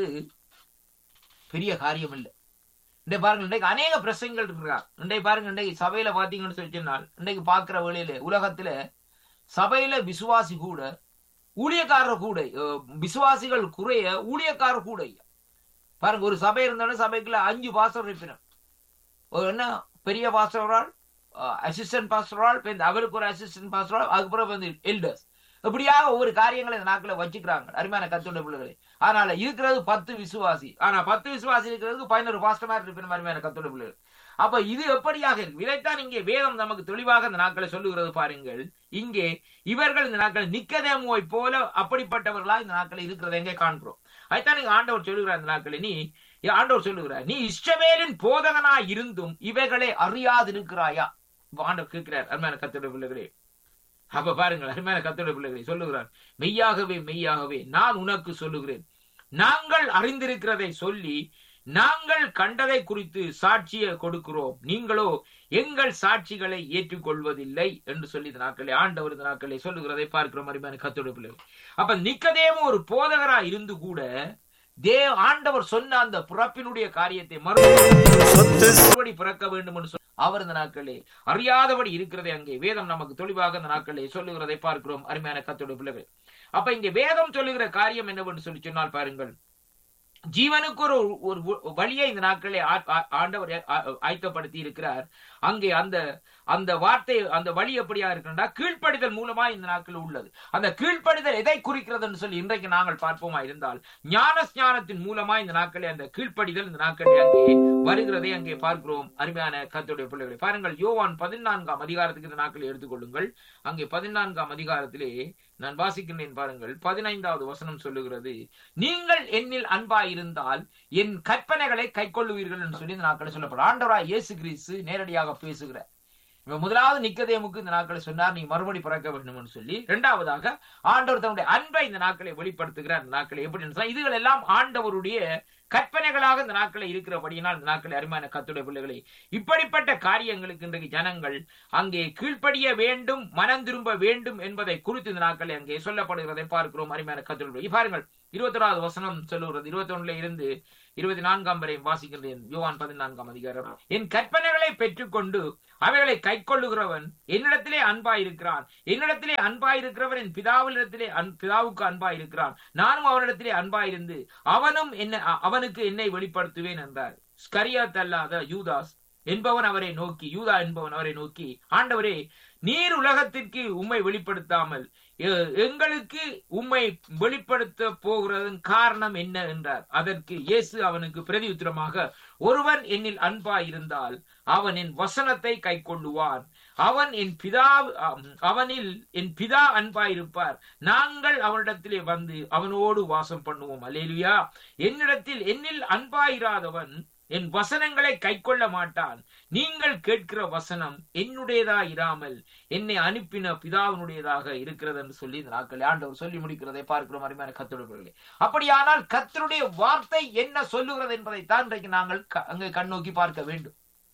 பெரிய காரியம் இல்லை இன்றைக்கு பாருங்க இன்றைக்கு அநேக பிரசங்கள் இருக்கிறார் இன்றைக்கு பாருங்க இன்றைக்கு சபையில பாத்தீங்கன்னு சொல்லி சொன்னால் இன்றைக்கு பாக்குற வழியில உலகத்துல சபையில விசுவாசி கூட ஊழியக்காரர் கூட விசுவாசிகள் குறைய ஊழியக்காரர் கூட பாருங்க ஒரு சபை இருந்தாலும் சபைக்குள்ள அஞ்சு பாசம் இருப்பினர் என்ன பெரிய பாஸ்டரால் அசிஸ்டன்ட் பாஸ்டரால் அவருக்கு ஒரு அசிஸ்டன்ட் பாஸ்டரால் அதுக்கப்புறம் வந்து எல்டர்ஸ் இப்படியாக ஒவ்வொரு காரியங்களை இந்த நாட்களை வச்சுக்கிறாங்க அருமையான கத்துள்ள பிள்ளைகளை அதனால இருக்கிறது பத்து விசுவாசி ஆனா பத்து விசுவாசி இருக்கிறதுக்கு பதினோரு பாஸ்டமா இருப்பின அருமையான கத்துள்ள பிள்ளைகள் அப்ப இது எப்படியாக இருக்கு இதைத்தான் இங்கே வேதம் நமக்கு தெளிவாக இந்த நாட்களை சொல்லுகிறது பாருங்கள் இங்கே இவர்கள் இந்த நாட்கள் நிக்கதேமுவை போல அப்படிப்பட்டவர்களா இந்த நாட்கள் இருக்கிறத எங்கே காண்கிறோம் அதைத்தான் நீங்க ஆண்டவர் சொல்லுகிறார் இந்த நாட்களை நீ ஆண்டவர் சொல்லுகிறார் நீ இஷ்டவேலின் போதகனா இருந்தும் இவைகளை அறியாதிருக்கிறாயா ஆண்டவர் கேட்கிறார் அருமையான கத்தோட பிள்ளைகளே அப்ப பாருங்கள் அருமையான கத்தோட பிள்ளைகளை சொல்லுகிறார் மெய்யாகவே மெய்யாகவே நான் உனக்கு சொல்லுகிறேன் நாங்கள் அறிந்திருக்கிறதை சொல்லி நாங்கள் கண்டதை குறித்து சாட்சியை கொடுக்கிறோம் நீங்களோ எங்கள் சாட்சிகளை ஏற்றுக்கொள்வதில்லை என்று சொல்லி இந்த நாட்களை ஆண்டவர் இந்த நாட்களை சொல்லுகிறதை பார்க்கிறோம் அருமையான கத்தோட பிள்ளைகள் அப்ப நிக்கதேமும் ஒரு போதகரா இருந்து கூட தேவ ஆண்டவர் சொன்ன அந்த பிறப்பினுடைய காரியத்தை மறுபடி பிறக்க வேண்டும் என்று அவர் இந்த நாட்களே அறியாதபடி இருக்கிறதை அங்கே வேதம் நமக்கு தெளிவாக இந்த நாட்களே சொல்லுகிறதை பார்க்கிறோம் அருமையான கத்தோட பிள்ளைகள் அப்ப இங்க வேதம் சொல்லுகிற காரியம் என்னவென்று சொல்லி சொன்னால் பாருங்கள் ஜீவனுக்கு ஒரு ஒரு வழியை இந்த நாட்களே ஆண்டவர் ஆயத்தப்படுத்தி இருக்கிறார் அங்கே அந்த அந்த வார்த்தை அந்த வழி எப்படியா இருக்குன்னா கீழ்ப்படிதல் மூலமா இந்த நாட்கள் உள்ளது அந்த கீழ்ப்படிதல் எதை குறிக்கிறதுன்னு சொல்லி இன்றைக்கு நாங்கள் பார்ப்போமா இருந்தால் ஞான ஸ்ஞானத்தின் மூலமா இந்த நாட்களே அந்த கீழ்ப்படிதல் இந்த நாட்களே அங்கே வருகிறதை அங்கே பார்க்கிறோம் அருமையான கத்துடைய பிள்ளைகளை பாருங்கள் யோவான் பதினான்காம் அதிகாரத்துக்கு இந்த நாட்களை எடுத்துக்கொள்ளுங்கள் அங்கே பதினான்காம் அதிகாரத்திலே நான் வாசிக்கின்றேன் பாருங்கள் பதினைந்தாவது வசனம் சொல்லுகிறது நீங்கள் என்னில் அன்பா இருந்தால் என் கற்பனைகளை கை கொள்ளுவீர்கள் என்று சொல்லி இந்த நாட்களை சொல்லப்படும் ஆண்டவரா இயேசு கிறிஸ்து நேரடியாக பேசுகிற இவன் முதலாவது நிக்கதேமுக்கு இந்த நாட்களை சொன்னார் நீ மறுபடி பிறக்க வேண்டும் சொல்லி இரண்டாவதாக ஆண்டவர் தன்னுடைய அன்பை இந்த நாட்களை வெளிப்படுத்துகிற அந்த நாட்களை எப்படி இதுகள் எல்லாம் ஆண்டவருடைய கற்பனைகளாக இந்த நாட்களை இருக்கிறபடியினால் இந்த நாட்களை அருமையான கத்துடைய பிள்ளைகளை இப்படிப்பட்ட காரியங்களுக்கு இன்றைக்கு ஜனங்கள் அங்கே கீழ்ப்படிய வேண்டும் மனம் திரும்ப வேண்டும் என்பதை குறித்து இந்த நாட்களை அங்கே சொல்லப்படுகிறதை பார்க்கிறோம் அருமையான கத்துடைய பாருங்கள் இருபத்தொராவது வசனம் சொல்லுகிறது இருபத்தி ஒண்ணுல இருந்து இருபத்தி நான்காம் வரை வாசிக்கின்றேன் யோவான் பதினான்காம் அதிகாரம் என் கற்பனைகளை பெற்றுக்கொண்டு அவைகளை கை கொள்ளுகிறவன் என்னிடத்திலே அன்பாயிருக்கிறான் என்னிடத்திலே அன்பாயிருக்கிறவன் என் பிதாவினிடத்திலே அன் பிதாவுக்கு அன்பாயிருக்கிறான் நானும் அவனிடத்திலே அன்பாயிருந்து அவனும் என்ன அவனுக்கு என்னை வெளிப்படுத்துவேன் என்றார் ஸ்கரியாத் அல்லாத யூதாஸ் என்பவன் அவரை நோக்கி யூதா என்பவன் அவரை நோக்கி ஆண்டவரே நீர் உலகத்திற்கு உம்மை வெளிப்படுத்தாமல் எங்களுக்கு உம்மை வெளிப்படுத்த போகிறதன் காரணம் என்ன என்றார் அதற்கு இயேசு அவனுக்கு பிரதி உத்தரமாக ஒருவன் என்னில் அன்பா இருந்தால் அவன் என் வசனத்தை கை கொள்ளுவான் அவன் என் பிதா அவனில் என் பிதா அன்பாயிருப்பார் நாங்கள் அவனிடத்திலே வந்து அவனோடு வாசம் பண்ணுவோம் அலேலுயா என்னிடத்தில் என்னில் அன்பாயிராதவன் என் வசனங்களை கை கொள்ள மாட்டான் நீங்கள் கேட்கிற வசனம் என்னுடையதா இராமல் என்னை அனுப்பின பிதாவினுடையதாக இருக்கிறது என்று சொல்லி இந்த நாட்கள் ஆண்டவர் சொல்லி முடிக்கிறதை பார்க்கிறோம் அருமையான கத்துடையவர்களே அப்படியானால் கத்தருடைய வார்த்தை என்ன சொல்லுகிறது என்பதை தான் இன்றைக்கு நாங்கள் அங்கே கண்ணோக்கி பார்க்க வேண்டும்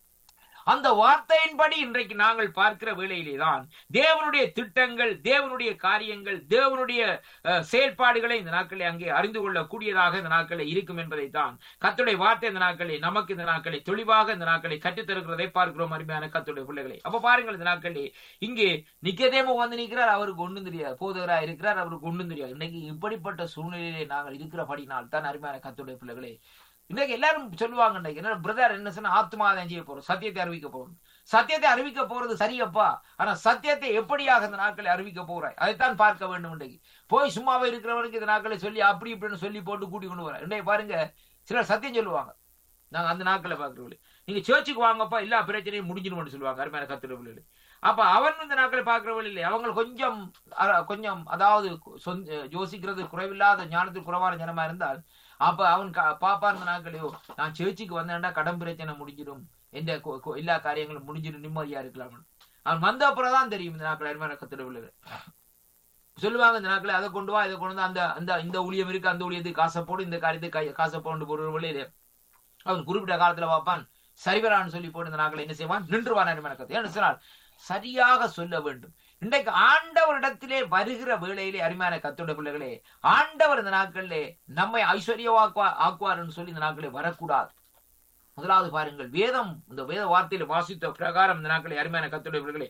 அந்த வார்த்தையின்படி இன்றைக்கு நாங்கள் பார்க்கிற வேளையிலே தான் தேவனுடைய திட்டங்கள் தேவனுடைய காரியங்கள் தேவனுடைய செயல்பாடுகளை இந்த நாட்களை அங்கே அறிந்து கொள்ளக்கூடியதாக இந்த நாட்களை இருக்கும் என்பதை தான் கத்துடைய வார்த்தை இந்த நாட்களை நமக்கு இந்த நாட்களை தெளிவாக இந்த நாட்களை கற்றுத்தருகிறதை பார்க்கிறோம் அருமையான கத்துடைய பிள்ளைகளை அப்ப பாருங்கள் இந்த நாட்களே இங்கே நிக்கதேமோ வந்து நிற்கிறார் அவருக்கு ஒன்றும் தெரியாது போதகரா இருக்கிறார் அவருக்கு ஒன்றும் தெரியாது இன்னைக்கு இப்படிப்பட்ட சூழ்நிலையிலே நாங்கள் இருக்கிறபடினால் தான் அருமையான கத்துடைய பிள்ளைகளே இன்னைக்கு எல்லாரும் சொல்லுவாங்க இன்னைக்கு என்ன பிரதர் என்ன சொன்னா ஆத்மாதான் செய்ய போறோம் சத்தியத்தை அறிவிக்க போறோம் சத்தியத்தை அறிவிக்க போறது சரியப்பா ஆனா சத்தியத்தை எப்படியாக இந்த நாட்களை அறிவிக்க போறாய் அதைத்தான் பார்க்க வேண்டும் இன்றைக்கு போய் சும்மாவே இருக்கிறவனுக்கு இந்த நாட்களை சொல்லி அப்படி இப்படின்னு சொல்லி போட்டு கூட்டி கொண்டு வர இன்றைக்கு பாருங்க சிலர் சத்தியம் சொல்லுவாங்க நாங்க அந்த நாட்களை பாக்குறவங்களே நீங்க சேர்ச்சுக்கு வாங்கப்பா எல்லா பிரச்சனையும் முடிஞ்சிடும் சொல்லுவாங்க அருமையான கத்துட பிள்ளைகள் அப்ப அவன் இந்த நாட்களை பார்க்கிறவள் இல்லை அவங்க கொஞ்சம் கொஞ்சம் அதாவது யோசிக்கிறது குறைவில்லாத ஞானத்துக்கு குறைவான ஜனமா இருந்தால் அப்ப அவன் பாப்பா இருந்த நாட்களையோ நான் சேர்ச்சிக்கு வந்தேன்டா கடன் பிரச்சனை முடிஞ்சிடும் எந்த எல்லா காரியங்களும் முடிஞ்சிடும் நிம்மதியா இருக்கலாம் அவன் வந்த அப்புறம் தான் தெரியும் இந்த நாட்கள் அருமையான கத்துட பிள்ளைகள் சொல்லுவாங்க இந்த நாட்களை அதை கொண்டு வா இதை கொண்டு வந்து அந்த அந்த இந்த ஊழியம் இருக்கு அந்த ஊழியத்துக்கு காசை போடு இந்த காரியத்தை காசை போட்டு போடுற வழியில அவன் குறிப்பிட்ட காலத்துல பார்ப்பான் சரிவரான்னு சொல்லி போட்டு இந்த நாட்களை என்ன செய்வான் நின்றுவான் அருமையான கத்து ஏன்னு சொன்னால் சரியாக சொல்ல வேண்டும் இன்றைக்கு ஆண்டவரிடத்திலே வருகிற வேளையிலே அருமையான கத்தோட பிள்ளைகளே ஆண்டவர் இந்த நாட்களிலே நம்மை ஐஸ்வர்யவாக்குவா ஆக்குவார்னு சொல்லி இந்த நாட்களே வரக்கூடாது முதலாவது பாருங்கள் வேதம் இந்த வேத வார்த்தையில வாசித்த பிரகாரம் இந்த நாட்களை அருமையான கத்தோட பிள்ளைகளே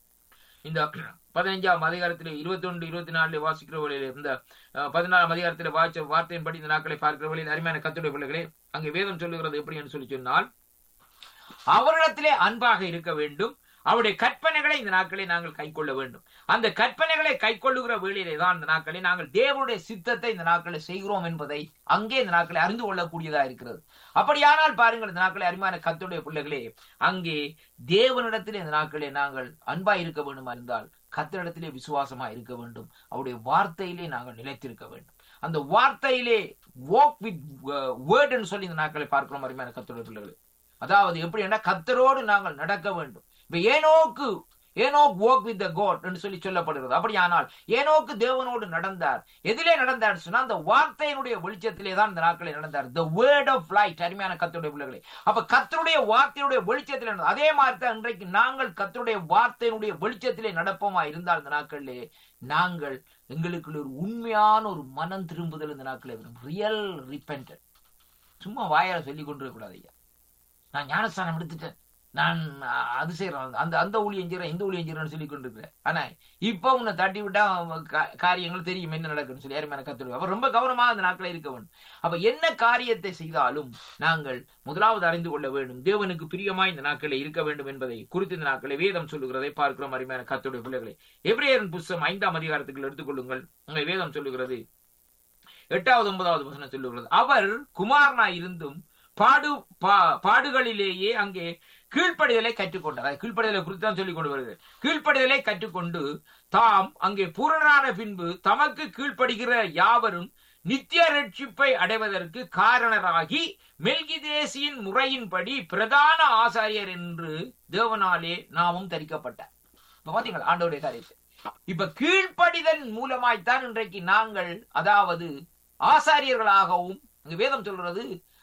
இந்த பதினைஞ்சாம் அதிகாரத்திலே இருபத்தி ஒன்று இருபத்தி நாலுல வாசிக்கிற வழியில இந்த பதினாலாம் அதிகாரத்திலே வாய்ச்ச வார்த்தையின்படி இந்த நாட்களை பார்க்கிற வழியில் அருமையான கத்துடைய பிள்ளைகளே அங்கே வேதம் சொல்லுகிறது எப்படி என்று சொல்லி சொன்னால் அவரிடத்திலே அன்பாக இருக்க வேண்டும் அவருடைய கற்பனைகளை இந்த நாட்களை நாங்கள் கை கொள்ள வேண்டும் அந்த கற்பனைகளை கை கொள்ளுகிற வேளையிலே தான் இந்த நாட்களை நாங்கள் தேவனுடைய சித்தத்தை இந்த நாட்களை செய்கிறோம் என்பதை அங்கே இந்த நாட்களை அறிந்து கொள்ளக்கூடியதா இருக்கிறது அப்படியானால் பாருங்கள் இந்த நாட்களை அருமையான கத்துடைய பிள்ளைகளே அங்கே தேவனிடத்திலே இந்த நாட்களே நாங்கள் அன்பா இருக்க வேண்டுமா இருந்தால் கத்திரிடத்திலே விசுவாசமா இருக்க வேண்டும் அவருடைய வார்த்தையிலே நாங்கள் நிலைத்திருக்க வேண்டும் அந்த வார்த்தையிலே வாக் வித் வேர்டுன்னு சொல்லி இந்த நாட்களை பார்க்கிறோம் அருமையான கத்துடைய பிள்ளைகளே அதாவது எப்படி கத்தரோடு நாங்கள் நடக்க வேண்டும் இப்ப ஏனோக்கு ஏனோக் வாக் வித் காட் என்று சொல்லி சொல்லப்படுகிறது அப்படியானால் ஏனோக்கு தேவனோடு நடந்தார் எதிலே நடந்தார் சொன்னா அந்த வார்த்தையினுடைய வெளிச்சத்திலே தான் இந்த நாட்களில் நடந்தார் த வேர்ட் ஆஃப் லைட் அருமையான கத்தருடைய பிள்ளைகளே அப்ப கத்தருடைய வார்த்தையுடைய வெளிச்சத்திலே அதே மாதிரி தான் இன்றைக்கு நாங்கள் கத்தருடைய வார்த்தையினுடைய வெளிச்சத்திலே நடப்போமா இருந்தால் இந்த நாட்களிலே நாங்கள் எங்களுக்கு ஒரு உண்மையான ஒரு மனம் திரும்புதல் இந்த நாட்களே வரும் ரியல் ரிப்பென்ட் சும்மா வாயால சொல்லி கொண்டு கூடாது ஐயா நான் ஞானஸ்தானம் எடுத்துட்டேன் நான் அது செய்யறேன் அந்த அந்த ஊழியம் செய்யறேன் இந்த ஊழியம் செய்யறேன்னு சொல்லி கொண்டிருக்கிறேன் ஆனா இப்ப உன்னை தட்டி விட்டா காரியங்கள் தெரியும் என்ன நடக்குன்னு சொல்லி யாரும் எனக்கு கத்துருவோம் அவர் ரொம்ப கவனமாக அந்த நாட்களை இருக்க வேண்டும் அப்ப என்ன காரியத்தை செய்தாலும் நாங்கள் முதலாவது அறிந்து கொள்ள வேண்டும் தேவனுக்கு பிரியமாய் இந்த நாட்களை இருக்க வேண்டும் என்பதை குறித்து இந்த நாட்களை வேதம் சொல்லுகிறதை பார்க்கிறோம் அருமையான கத்துடைய பிள்ளைகளை எவ்ரேயரின் புஸ்தம் ஐந்தாம் அதிகாரத்துக்கு எடுத்துக்கொள்ளுங்கள் உங்கள் வேதம் சொல்லுகிறது எட்டாவது ஒன்பதாவது வசனம் சொல்லுகிறது அவர் குமாரனா இருந்தும் பாடு பாடுகளிலேயே அங்கே கீழ்ப்படிதலை கற்றுக்கொண்டார் கீழ்ப்படிதலை குறித்து தான் சொல்லிக் கொண்டு வருகிறது கீழ்ப்படிதலை கற்றுக்கொண்டு தாம் அங்கே பூரணான பின்பு தமக்கு கீழ்ப்படுகிற யாவரும் நித்திய ரட்சிப்பை அடைவதற்கு காரணராகி மெல்கிதேசியின் முறையின்படி பிரதான ஆசாரியர் என்று தேவனாலே நாமும் தரிக்கப்பட்டார் இப்ப பாத்தீங்களா ஆண்டோடைய காரியத்தை இப்ப கீழ்ப்படிதல் மூலமாய்த்தான் இன்றைக்கு நாங்கள் அதாவது ஆசாரியர்களாகவும் வேதம் சொல்றது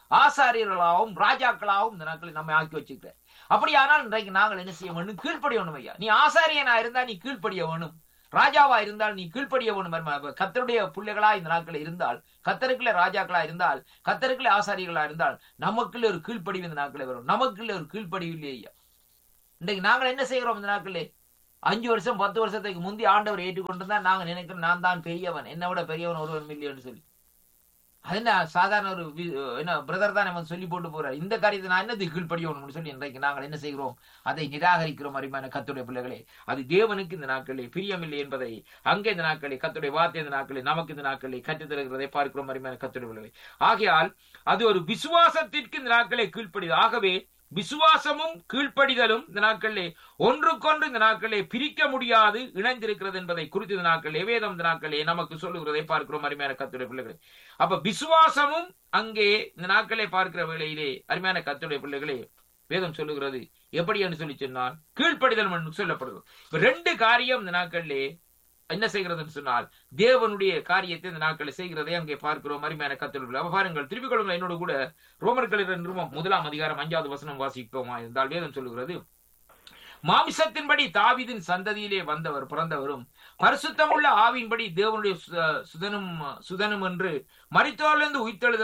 ஆசாரியர்களாகவும் ராஜாக்களாகவும் இந்த நாட்களை நம்மை ஆக்கி வச்சுக்கிற அப்படியானால் இன்றைக்கு நாங்கள் என்ன செய்ய வேண்டும் கீழ்ப்படிய வேணும் ஐயா நீ ஆசாரியனா இருந்தா நீ கீழ்ப்படிய வேணும் ராஜாவா இருந்தால் நீ கீழ்ப்படிய வேணும் கத்தருடைய பிள்ளைகளா இந்த நாட்கள் இருந்தால் கத்தருக்குள்ள ராஜாக்களா இருந்தால் கத்தருக்குள்ள ஆசாரிகளா இருந்தால் நமக்குள்ள ஒரு கீழ்ப்படிவு இந்த நாட்களே வரும் நமக்குள்ள ஒரு கீழ்ப்படிவு இல்லையே ஐயா இன்றைக்கு நாங்கள் என்ன செய்கிறோம் இந்த நாட்களே அஞ்சு வருஷம் பத்து வருஷத்துக்கு முந்தி ஆண்டவர் ஏற்றுக்கொண்டு தான் நாங்க நினைக்கிறோம் நான் தான் பெரியவன் என்னை விட பெரியவன் ஒருவன் மில்லியன் சொல்லி அது என்ன சாதாரண ஒரு என்ன பிரதர் தான் நம்ம சொல்லி போட்டு போறாரு இந்த காரியத்தை நான் என்னது கீழ்ப்படியணும்னு சொல்லி இன்றைக்கு நாங்கள் என்ன செய்கிறோம் அதை நிராகரிக்கிறோம் அருமையான கத்துடைய பிள்ளைகளே அது தேவனுக்கு இந்த நாட்களில் பிரியமில்லை என்பதை அங்கே இந்த நாட்களில் கத்துடைய வார்த்தை இந்த நாட்களில் நமக்கு இந்த நாட்களில் கற்றுத் தருகிறதை பார்க்கிறோம் அருமையான கத்துடைய பிள்ளைகளே ஆகையால் அது ஒரு விசுவாசத்திற்கு இந்த நாட்களை கீழ்ப்படிது ஆகவே விசுவாசமும் கீழ்ப்படிதலும் இந்த நாட்களிலே ஒன்றுக்கொன்று இந்த நாட்களிலே பிரிக்க முடியாது இணைந்திருக்கிறது என்பதை குறித்து இந்த நாட்களிலே வேதம் இந்த நாட்களிலே நமக்கு சொல்லுகிறதை பார்க்கிறோம் அருமையான கத்துடைய பிள்ளைகளே அப்ப விசுவாசமும் அங்கே இந்த நாட்களை பார்க்கிற வேளையிலே அருமையான கத்துடைய பிள்ளைகளே வேதம் சொல்லுகிறது எப்படி என்று சொல்லி சொன்னால் கீழ்ப்படிதல் என்று சொல்லப்படுகிறது இப்ப ரெண்டு காரியம் இந்த நாட்களிலே என்ன செய்கிறதுன்னு சொன்னால் தேவனுடைய காரியத்தை இந்த நாட்களை செய்கிறதை அங்கே பார்க்கிறோம் அருமையான கத்தர்கள் அப்ப பாருங்கள் திருப்பிக் கொள்ளுங்கள் என்னோட கூட ரோமர்கள் நிறுவனம் முதலாம் அதிகாரம் அஞ்சாவது வசனம் வாசிப்போமா இருந்தால் வேதம் சொல்லுகிறது மாமிசத்தின்படி தாவிதின் சந்ததியிலே வந்தவர் பிறந்தவரும் பரிசுத்தமுள்ள ஆவின்படி தேவனுடைய சுதனும் சுதனும் என்று மரித்தோர்லிருந்து உயிர்த்தெழுத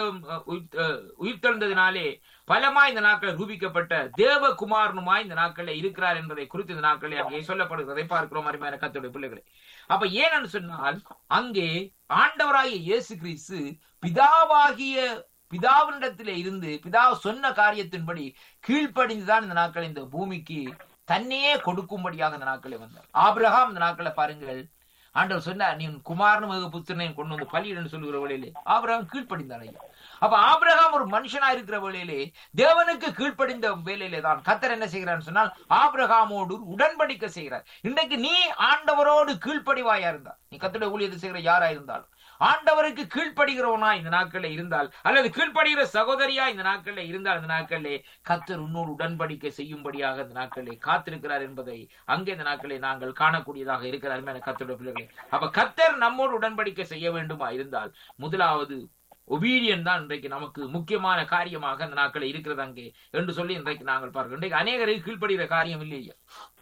உயிர்த்தெழுந்ததினாலே பலமாய் இந்த நாட்கள் ரூபிக்கப்பட்ட தேவகுமாரனுமாய் இந்த நாட்களில் இருக்கிறார் என்பதை குறித்து இந்த நாட்களில் அங்கே சொல்லப்படுகிறதை பார்க்கிறோம் அருமையான கத்தோடைய பிள்ளைகளை அப்ப ஏன்னு சொன்னால் அங்கே ஆண்டவராகிய இயேசு கிறிஸ்து பிதாவாகிய பிதாவினிடத்திலே இருந்து பிதா சொன்ன காரியத்தின்படி கீழ்ப்படிந்துதான் இந்த நாட்கள் இந்த பூமிக்கு தன்னையே கொடுக்கும்படியாக இந்த நாட்களை வந்தார் ஆபிரகாம் இந்த நாட்களை பாருங்கள் ஆண்டவர் சொன்னார் நீ குமாரனு மிக புத்திரனையும் கொண்டு வந்து பலியிடன்னு சொல்லுகிற வேளையிலே ஆபிரகாம் கீழ்ப்படிந்தார் ஐயா அப்ப ஆபிரகாம் ஒரு மனுஷனா இருக்கிற வேளையிலே தேவனுக்கு கீழ்ப்படிந்த வேலையிலே தான் கத்தர் என்ன செய்கிறான்னு சொன்னால் ஆபிரகாமோடு உடன்படிக்கை செய்கிறார் இன்றைக்கு நீ ஆண்டவரோடு கீழ்ப்படிவாயா இருந்தா நீ கத்தோட ஊழியத்தை செய்கிற யாரா இருந்தாலும் ஆண்டவருக்கு கீழ்ப்படுகிறவனா இந்த நாட்கள்ல இருந்தால் அல்லது கீழ்ப்படுகிற சகோதரியா இந்த நாட்கள்ல இருந்தால் இந்த நாட்களிலே கத்தர் இன்னொரு உடன்படிக்கை செய்யும்படியாக இந்த நாட்களிலே காத்திருக்கிறார் என்பதை அங்கே இந்த நாட்களை நாங்கள் காணக்கூடியதாக இருக்கிறார் மேல கத்தருடைய பிள்ளைகளே அப்ப கத்தர் நம்மோடு உடன்படிக்கை செய்ய வேண்டுமா இருந்தால் முதலாவது ஒபீடியன் தான் இன்றைக்கு நமக்கு முக்கியமான காரியமாக இந்த நாட்களில் இருக்கிறது அங்கே என்று சொல்லி இன்றைக்கு நாங்கள் பார்க்கிறோம் இன்றைக்கு அநேகருக்கு கீழ்ப்படுகிற காரியம் இல்லையா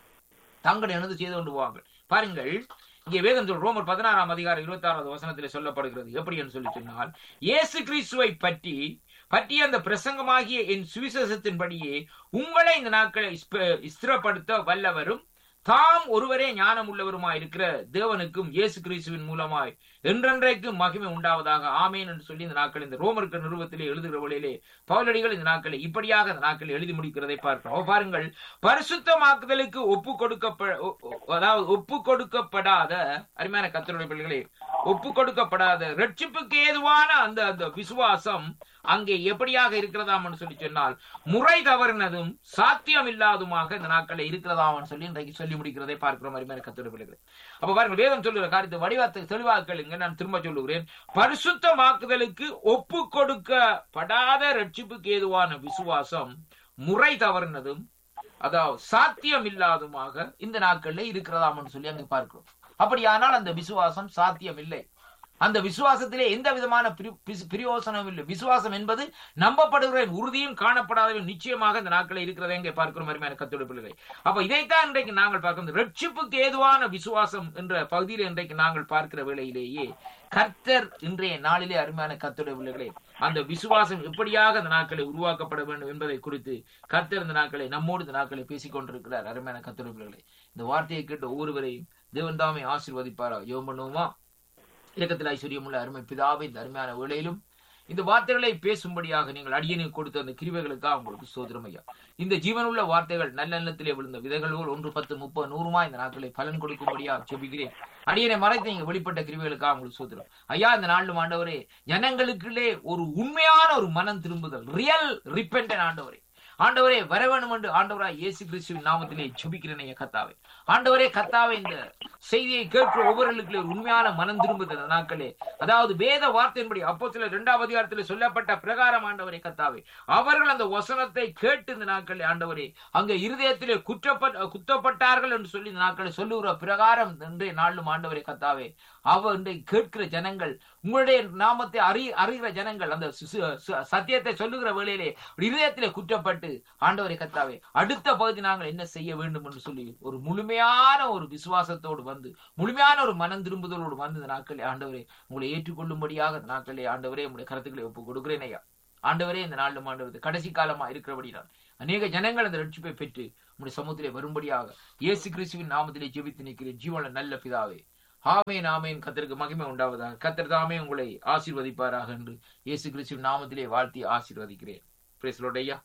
தங்களை எழுந்து செய்து கொண்டு போவாங்க பாருங்கள் இங்கே வேதம் சொல் ரோமர் பதினாறாம் அதிகாரம் இருபத்தி ஆறாவது வசனத்தில் சொல்லப்படுகிறது எப்படி என்று சொல்லி சொன்னால் இயேசு கிறிஸ்துவை பற்றி பற்றிய அந்த பிரசங்கமாகிய என் சுவிசேஷத்தின்படியே உங்களை இந்த நாட்களை ஸ்திரப்படுத்த வல்லவரும் தாம் ஒருவரே ஞானம் உள்ளவருமாய் இருக்கிற தேவனுக்கும் இயேசு கிறிஸ்துவின் மூலமாய் என்றென்றைக்கு மகிமை உண்டாவதாக ஆமேன் என்று சொல்லி இந்த நாட்கள் இந்த ரோமருக்கு நிறுவத்திலே எழுதுகிற வழியிலே பவுலடிகள் இந்த நாட்களை இப்படியாக இந்த நாட்கள் எழுதி முடிக்கிறதை பார்க்கிறோம் பாருங்கள் பரிசுத்தமாக்குதலுக்கு ஒப்பு கொடுக்கப்ப அதாவது ஒப்பு கொடுக்கப்படாத அருமையான கத்தருடைய பிள்ளைகளே ஒப்பு கொடுக்கப்படாத ரட்சிப்புக்கு ஏதுவான அந்த அந்த விசுவாசம் அங்கே எப்படியாக இருக்கிறதாம் சொல்லி சொன்னால் முறை தவறினதும் சாத்தியம் இல்லாதுமாக இந்த நாட்களில் இருக்கிறதாம் சொல்லி இன்றைக்கு சொல்லி முடிக்கிறதை பார்க்கிறோம் அருமையான கத்தருடைய பிள்ளைகளே அப்ப பாருங்கள் வேதம் சொல்லுகிற காரியத்தை வடிவத்தை தெளிவாக்களுங்க நான் திரும்ப சொல்லுகிறேன் பரிசுத்தமாக்குதலுக்கு ஒப்பு கொடுக்கப்படாத ரட்சிப்புக்கு ஏதுவான விசுவாசம் முறை தவறினதும் அதாவது சாத்தியம் இல்லாதுமாக இந்த நாட்கள்ல இருக்கிறதாம் சொல்லி அங்கு பார்க்கிறோம் அப்படியானால் அந்த விசுவாசம் சாத்தியம் இல்லை அந்த விசுவாசத்திலே எந்த விதமான பிரயோசனம் இல்லை விசுவாசம் என்பது நம்பப்படுகிற உறுதியும் காணப்படாத நிச்சயமாக இந்த நாட்களில் இருக்கிறதை இங்கே பார்க்கிறோம் அருமையான கத்தோட பிள்ளைகளை அப்ப இதைத்தான் இன்றைக்கு நாங்கள் பார்க்கிறோம் ரட்சிப்புக்கு ஏதுவான விசுவாசம் என்ற பகுதியில் இன்றைக்கு நாங்கள் பார்க்கிற வேளையிலேயே கர்த்தர் இன்றைய நாளிலே அருமையான கத்தோட பிள்ளைகளே அந்த விசுவாசம் எப்படியாக இந்த நாட்களை உருவாக்கப்பட வேண்டும் என்பதை குறித்து கர்த்தர் இந்த நாட்களை நம்மோடு இந்த நாட்களை பேசிக் கொண்டிருக்கிறார் அருமையான கத்தோட பிள்ளைகளை இந்த வார்த்தையை கேட்ட ஒவ்வொருவரையும் தேவன் தாமே ஆசீர்வதிப்பாரா யோகம் பண்ணுவோமா இலக்கத்தில் ஐஸ்வர்யமுள்ள அருமை பிதாவை இந்த அருமையான வேளையிலும் இந்த வார்த்தைகளை பேசும்படியாக நீங்கள் அடியனுக்கு கொடுத்த அந்த கிருவைகளுக்காக உங்களுக்கு சோதரம் ஐயா இந்த ஜீவனுள்ள வார்த்தைகள் நல்ல நல்லத்திலே விழுந்த விதைகள் ஒன்று பத்து முப்பது நூறுமா இந்த நாட்களை பலன் கொடுக்கும்படியாக செபிக்கிறேன் அடியனை மறைத்து நீங்க வெளிப்பட்ட கிருவைகளுக்காக உங்களுக்கு சோதரம் ஐயா இந்த நாளும் ஆண்டவரே ஜனங்களுக்குள்ளே ஒரு உண்மையான ஒரு மனம் திரும்புதல் ரியல் ரிப்பென்டன் ஆண்டவரே ஆண்டவரே வர வேண்டும் என்று ஆண்டவராய் இயேசு கிறிஸ்துவின் நாமத்திலே ஜெபிக்கிறேன் ஐயா கத்தாவே ஆண்டவரே கத்தாவே இந்த செய்தியை கேட்கிற ஒவ்வொருவர்களுக்கு ஒரு உண்மையான மனம் திரும்புது இந்த நாட்களே அதாவது வேத வார்த்தையின்படி அப்போ சில இரண்டாவது அதிகாரத்தில் சொல்லப்பட்ட பிரகாரம் ஆண்டவரே கத்தாவே அவர்கள் அந்த வசனத்தை கேட்டு இந்த நாட்களே ஆண்டவரே அங்க இருதயத்திலே குற்றப்பட்ட குத்தப்பட்டார்கள் என்று சொல்லி இந்த நாட்களை சொல்லுகிற பிரகாரம் இன்றைய நாளும் ஆண்டவரே கத்தாவே அவர் இன்றைக்கு கேட்கிற ஜனங்கள் உங்களுடைய நாமத்தை அறி அறிகிற ஜனங்கள் அந்த சு- சு- சு- சத்தியத்தை சொல்லுகிற வேளையிலே இருதயத்திலே குற்றப்பட்டு ஆண்டவரை கத்தாவே அடுத்த பகுதி நாங்கள் என்ன செய்ய வேண்டும் என்று சொல்லி ஒரு முழுமையான ஒரு விசுவாசத்தோடு வந்து முழுமையான ஒரு மனம் திரும்புதலோடு வந்து இந்த நாட்களே ஆண்டவரே உங்களை ஏற்றுக்கொள்ளும்படியாக இந்த நாட்களே ஆண்டவரே உங்களுடைய கருத்துக்களை ஒப்புக் கொடுக்கிறேன் ஐயா ஆண்டவரே இந்த நாளிலும் ஆண்டவர் கடைசி காலமா இருக்கிறபடினால் அநேக ஜனங்கள் அந்த ரட்சிப்பை பெற்று உங்களுடைய சமூகத்திலே வரும்படியாக இயேசு கிறிஸ்துவின் நாமத்திலே ஜெபித்து நிற்கிறேன் ஜீவன நல்ல பிதாவே ஆமேன் ஆமேன் கத்தருக்கு மகிமை உண்டாவதாக கத்தர் தாமே உங்களை ஆசீர்வதிப்பாராக என்று இயேசு கிறிஸ்துவின் நாமத்திலே வாழ்த்தி ஆசீர்வதிக்கிறேன் பிரேசலோட ஐயா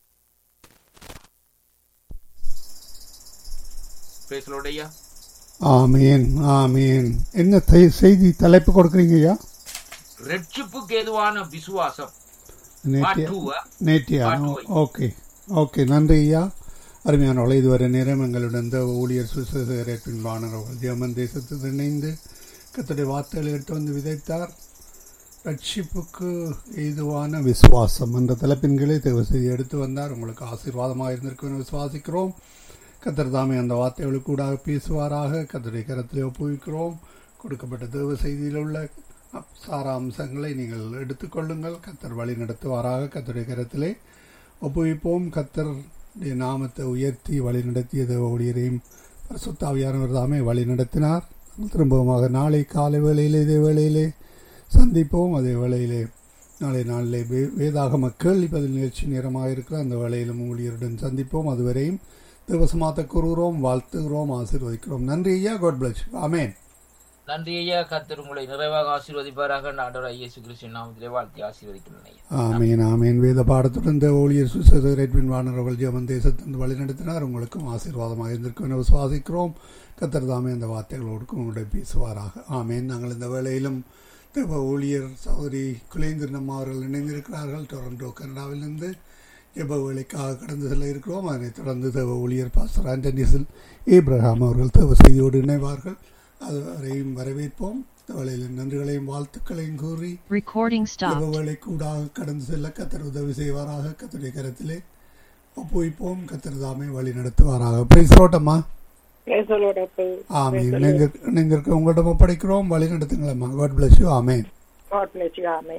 பிரேசலோட ஐயா ஆமீன் ஆமீன் என்ன தை- செய்தி தலைப்பு கொடுக்குறீங்க ஐயா ரட்சிப்புக்கு ஏதுவான விசுவாசம் நேற்றைய Part two, ஆ? நேற்றையா Part two. ஓகே ஓகே நன்றி ஐயா அருமையானவளை இதுவரை நேரம் எங்களுடன் இந்த ஊழியர் சுசேரப்பின் வானவர்கள் ஜெர்மன் தேசத்தில் இணைந்து கத்தருடைய வார்த்தைகளை எடுத்து வந்து விதைத்தார் ரட்சிப்புக்கு ஏதுவான விசுவாசம் என்ற தலைப்பின் கீழே தேவ செய்தி எடுத்து வந்தார் உங்களுக்கு ஆசீர்வாதமாக இருந்திருக்கும் விசுவாசிக்கிறோம் கத்தர் தாமே அந்த வார்த்தைகளுக்கு கூடாக பேசுவாராக கத்தருடைய கரத்திலே ஒப்புவிக்கிறோம் கொடுக்கப்பட்ட தேவ செய்தியில் உள்ள சாராம்சங்களை நீங்கள் எடுத்துக்கொள்ளுங்கள் கத்தர் வழி நடத்துவாராக கத்தருடைய கரத்திலே ஒப்புவிப்போம் கத்தருடைய நாமத்தை உயர்த்தி வழி நடத்திய தேவ ஊழியரையும் பரிசுத்தாவியானவர் தாமே வழி நடத்தினார் திரும்பவுமாக நாளை காலை வேளையிலே இதே வேளையிலே சந்திப்போம் அதே வேளையிலே நாளை நாளிலே வே- வேதாகம கேள்வி பதில் நிகழ்ச்சி நேரமாக இருக்கிற அந்த வேளையிலும் ஊழியருடன் சந்திப்போம் அதுவரையும் தேவசமாத்த கூறுகிறோம் வாழ்த்துகிறோம் ஆசீர்வதிக்கிறோம் நன்றி ஐயா காட் பிளஸ் ஆமேன் நன்றி ஐயா கத்தர் உங்களை நிறைவாக ஆசீர்வதிப்பாராக ஆண்டவராய் இயேசு கிறிஸ்துவின் நாமத்திலே வாழ்த்தி ஆசீர்வதிக்கிறேன் ஐயா ஆமீன் ஆமீன் வேத பாடத்துடன் இந்த ஊழியர் சுசேரட்வின் வானரவர்கள் ஜெபன் தேசத்தின் வழிநடத்தினார் உங்களுக்கும் ஆசீர்வாதமாக இருந்திருக்கும் என விசுவாசிக்கிறோம் கத்தர் தாமே அந்த வார்த்தைகளோடு உங்களுடைய பேசுவாராக ஆமீன் நாங்கள் இந்த வேளையிலும் தேவ ஊழியர் சௌதரி குலேந்திரன் அவர்கள் இணைந்திருக்கிறார்கள் டொரண்டோ கனடாவிலிருந்து ஜெப வேலைக்காக கடந்து செல்ல இருக்கிறோம் அதனைத் தொடர்ந்து தேவ ஊழியர் பாஸ்டர் ஆண்டனிஸில் ஏப்ரஹாம் அவர்கள் தேவ செய்தியோடு இணைவார்கள் அதுவரையும் வரவேற்போம் இந்த வேளையில் நன்றிகளையும் வாழ்த்துக்களையும் கூறி Recording stopped. ஜெபவேளை கூடாக கடந்து செல்ல கத்தர் உதவி செய்வாராக கத்தருடைய கரத்திலே ஒப்புவிப்போம் கத்தர் தாமே வழி நடத்துவாராக பிரைசோட்டம்மா பிரேசலோட போய் ஆமீன் நீங்க நீங்க இருக்க உங்களிடம் ஒப்படைக்கிறோம் வழி நடத்துங்களம்மா God bless you amen God bless you. Amen.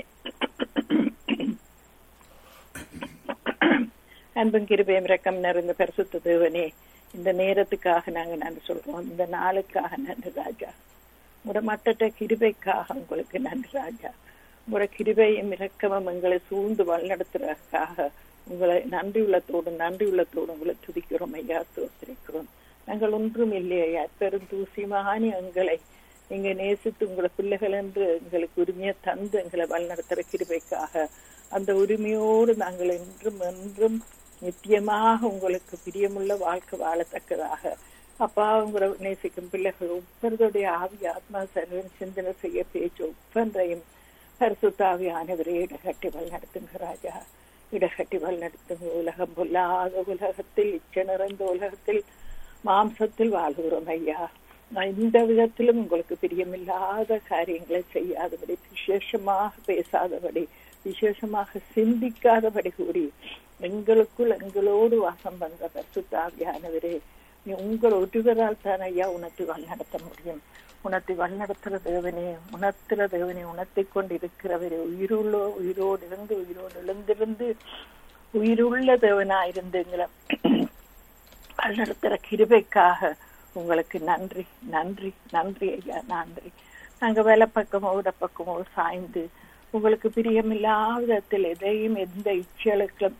அன்பும் கிருபையும் இரக்கம் நிறைந்த பரிசுத்த தேவனே இந்த நேரத்துக்காக நாங்க நன்றி சொல்றோம் இந்த நாளுக்காக நன்றி ராஜா உங்களோட மட்டற்ற கிருபைக்காக உங்களுக்கு நன்றி ராஜா உங்களோட கிருபையும் இரக்கமும் எங்களை சூழ்ந்து வழிநடத்துறதுக்காக உங்களை நன்றி உள்ளத்தோடு நன்றி உள்ளத்தோடு உங்களை துதிக்கிறோம் ஐயா தோத்திருக்கிறோம் நாங்கள் ஒன்றும் இல்லை ஐயா பெரும் தூசிமானி எங்களை நீங்க நேசித்து உங்களை பிள்ளைகள் என்று எங்களுக்கு உரிமையை தந்து எங்களை வழிநடத்துற கிருபைக்காக அந்த உரிமையோடு நாங்கள் என்றும் என்றும் நித்தியமாக உங்களுக்கு பிரியமுள்ள வாழ்க்கை வாழத்தக்கதாக அப்பா உங்களை நேசிக்கும் பிள்ளைகள் ஒவ்வொருடைய ஆவி ஆத்மா சர்வம் சிந்தனை செய்ய பேச்சு ஒவ்வொன்றையும் பரிசுத்தாவியானவரே இடகட்டி வழிநடத்துங்க ராஜா இடகட்டி வழிநடத்துங்க உலகம் பொல்லாத உலகத்தில் இச்ச நிறைந்த உலகத்தில் மாம்சத்தில் வாழ்கிறோம் ஐயா நான் இந்த விதத்திலும் உங்களுக்கு பிரியமில்லாத காரியங்களை செய்யாதபடி விசேஷமாக பேசாதபடி விசேஷமாக சிந்திக்காதபடி கூறி எங்களுக்குள் எங்களோடு வாசம் பண்ற பரிசுத்தாவியானவரே நீ உங்கள் ஒருவரால் தான் ஐயா உணர்த்தி வழிநடத்த முடியும் உணர்த்தி வழிநடத்துற தேவனே உணர்த்துற தேவனே உணர்த்தி கொண்டு இருக்கிறவரே உயிருள்ளோ உயிரோடு இருந்து உயிரோடு எழுந்திருந்து உயிருள்ள தேவனாயிருந்து எங்களை வழிநடத்துற கிருபைக்காக உங்களுக்கு நன்றி நன்றி நன்றி ஐயா நன்றி நாங்க வேலை பக்கமோ இட பக்கமோ சாய்ந்து உங்களுக்கு பிரியமில்லாத விதத்தில் எதையும் எந்த இச்சலுக்கும்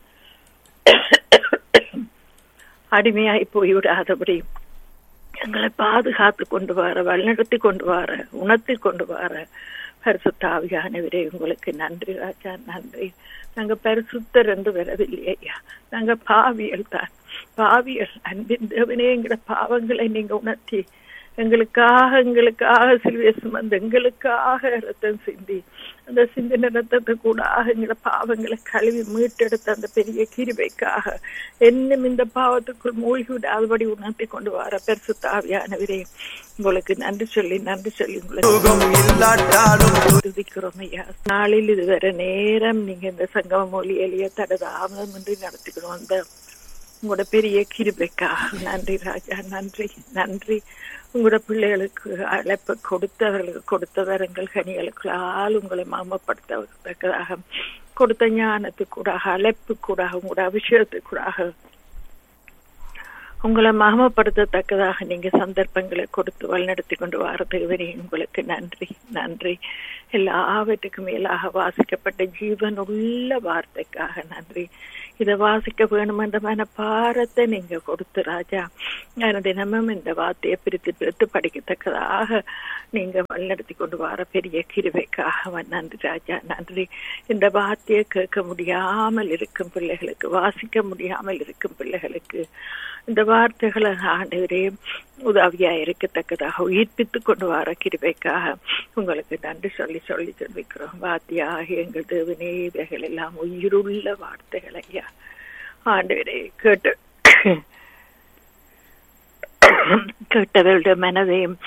அடிமையாய் போய்விடாதபடி எங்களை பாதுகாத்து கொண்டு வர வழிநடத்தி கொண்டு வர உணர்த்தி கொண்டு வர பரிசுத்தாவியானவரே உங்களுக்கு நன்றி ராஜா நன்றி நாங்க பரிசுத்தர் என்று வரவில்லை ஐயா நாங்க பாவியல் தான் பாவியல் அன்பின் தேவனே எங்கிற பாவங்களை நீங்க உணர்த்தி எங்களுக்காக எங்களுக்காக சிலுவை சுமந்து எங்களுக்காக ரத்தம் சிந்தி அந்த சிந்தின ரத்தத்தை கூட எங்களை பாவங்களை கழுவி மீட்டெடுத்த அந்த பெரிய கிருபைக்காக என்னும் இந்த பாவத்துக்குள் மூழ்கி விடாதபடி உணர்த்தி கொண்டு வர பெருசு தாவியானவரே உங்களுக்கு நன்றி சொல்லி நன்றி சொல்லி உங்களுக்கு துதிக்கிறோம் ஐயா நாளில் இதுவரை நேரம் நீங்க இந்த சங்கம மொழி எளிய தடதாமதம் என்று நடத்திக்கிறோம் அந்த உங்களோட பெரிய கிருபைக்காக நன்றி ராஜா நன்றி நன்றி உங்களோட பிள்ளைகளுக்கு அழைப்பு கொடுத்தவர்களுக்கு கொடுத்த வரங்கள் கனிகளுக்களால் உங்களை மாமப்படுத்தத்தக்கதாக கொடுத்த ஞானத்துக்கூடாக அழைப்புக்கூடாக உங்களோட அபிஷேகத்துக்கூடாக உங்களை மகமப்படுத்தத்தக்கதாக நீங்க சந்தர்ப்பங்களை கொடுத்து வழிநடத்தி கொண்டு வரதுவரே உங்களுக்கு நன்றி நன்றி எல்லாவற்றுக்கும் மேலாக வாசிக்கப்பட்ட ஜீவன் உள்ள வார்த்தைக்காக நன்றி இதை வாசிக்க வேணும் என்ற மனப்பாரத்தை நீங்க கொடுத்து ராஜா நான் தினமும் இந்த வார்த்தையை பிரித்து பிரித்து படிக்கத்தக்கதாக நீங்க வழிநடத்தி கொண்டு வர பெரிய கிருவைக்காக நன்றி ராஜா நன்றி இந்த வார்த்தையை கேட்க முடியாமல் இருக்கும் பிள்ளைகளுக்கு வாசிக்க முடியாமல் இருக்கும் பிள்ளைகளுக்கு இந்த வார்த்தைகளை ஆண்டவரே உதவியா இருக்கத்தக்கதாக உயிர்ப்பித்து கொண்டு வர கிருபைக்காக உங்களுக்கு நன்றி சொல்லி சொல்லி சொல்லிக்கிறோம் வாத்தியாக எங்கள் தேவனே இவைகள் எல்லாம் உயிருள்ள வார்த்தைகள் ஐயா ஆண்டவரே கேட்டு கேட்டவருடைய மனதையும்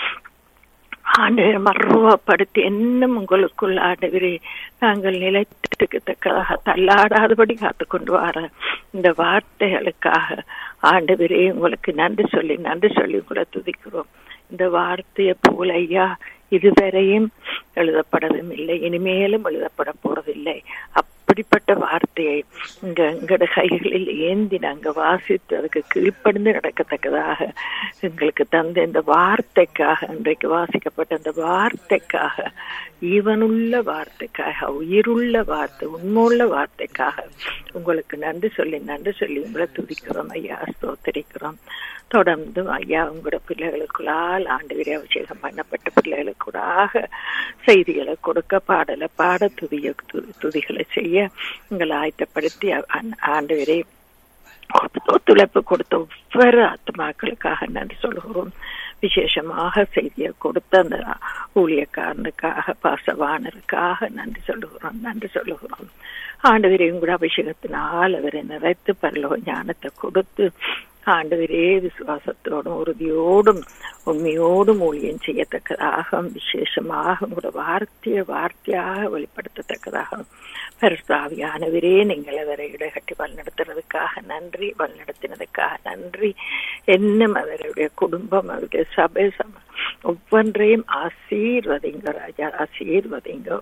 ஆண்டவர் மர்வப்படுத்தி என்னும் உங்களுக்குள் ஆண்டவரே நாங்கள் நிலைத்திருக்கத்தக்கதாக தள்ளாடாதபடி காத்து கொண்டு வர இந்த வார்த்தைகளுக்காக ஆண்டவரே உங்களுக்கு நன்றி சொல்லி நன்றி சொல்லி உங்களை துதிக்கிறோம் இந்த வார்த்தையை போல ஐயா இதுவரையும் எழுதப்படவும் இல்லை இனிமேலும் எழுதப்பட போறதில்லை அப்படிப்பட்ட வார்த்தையை இங்க எங்கட கைகளில் ஏந்தி நாங்க வாசித்து அதுக்கு கீழ்ப்படிந்து நடக்கத்தக்கதாக எங்களுக்கு தந்த இந்த வார்த்தைக்காக இன்றைக்கு வாசிக்கப்பட்ட இந்த வார்த்தைக்காக ஈவனுள்ள வார்த்தைக்காக உயிருள்ள வார்த்தை உண்மையுள்ள வார்த்தைக்காக உங்களுக்கு நன்றி சொல்லி நன்றி சொல்லி உங்களை துதிக்கிறோம் ஐயா ஸ்தோத்தரிக்கிறோம் தொடர்ந்து ஐயா உங்களோட பிள்ளைகளுக்குள்ளால் ஆண்டு விரை அபிஷேகம் பண்ணப்பட்ட பிள்ளைகளுக்குள்ளாக செய்திகளை கொடுக்க பாடலை பாட துதிய துதிகளை செய்ய உங்களை ஆயத்தப்படுத்தி ஆண்டு விரை ஒத்துழைப்பு கொடுத்த ஒவ்வொரு ஆத்மாக்களுக்காக நன்றி சொல்கிறோம் விசேஷமாக செய்தியை கொடுத்த அந்த ஊழியக்காரனுக்காக பாசவானருக்காக நன்றி சொல்லுகிறோம் நன்றி சொல்லுகிறோம் ஆண்டவரே உங்களோட அபிஷேகத்தினால் அவரை நிறைத்து பரலோ ஞானத்தை கொடுத்து ஆண்டவரே விசுவாசத்தோடும் உறுதியோடும் உண்மையோடும் ஊழியம் செய்யத்தக்கதாக விசேஷமாக உங்களோட வார்த்தையை வார்த்தையாக வெளிப்படுத்தத்தக்கதாக பரிசுத்தாவியானவரே நீங்கள் அவரை இடகட்டி வழிநடத்துறதுக்காக நன்றி வழிநடத்தினதுக்காக நன்றி என்னும் அவருடைய குடும்பம் அவருடைய சபை சம ஒவ்வொன்றையும் ஆசீர்வதிங்க ராஜா ஆசீர்வதிங்க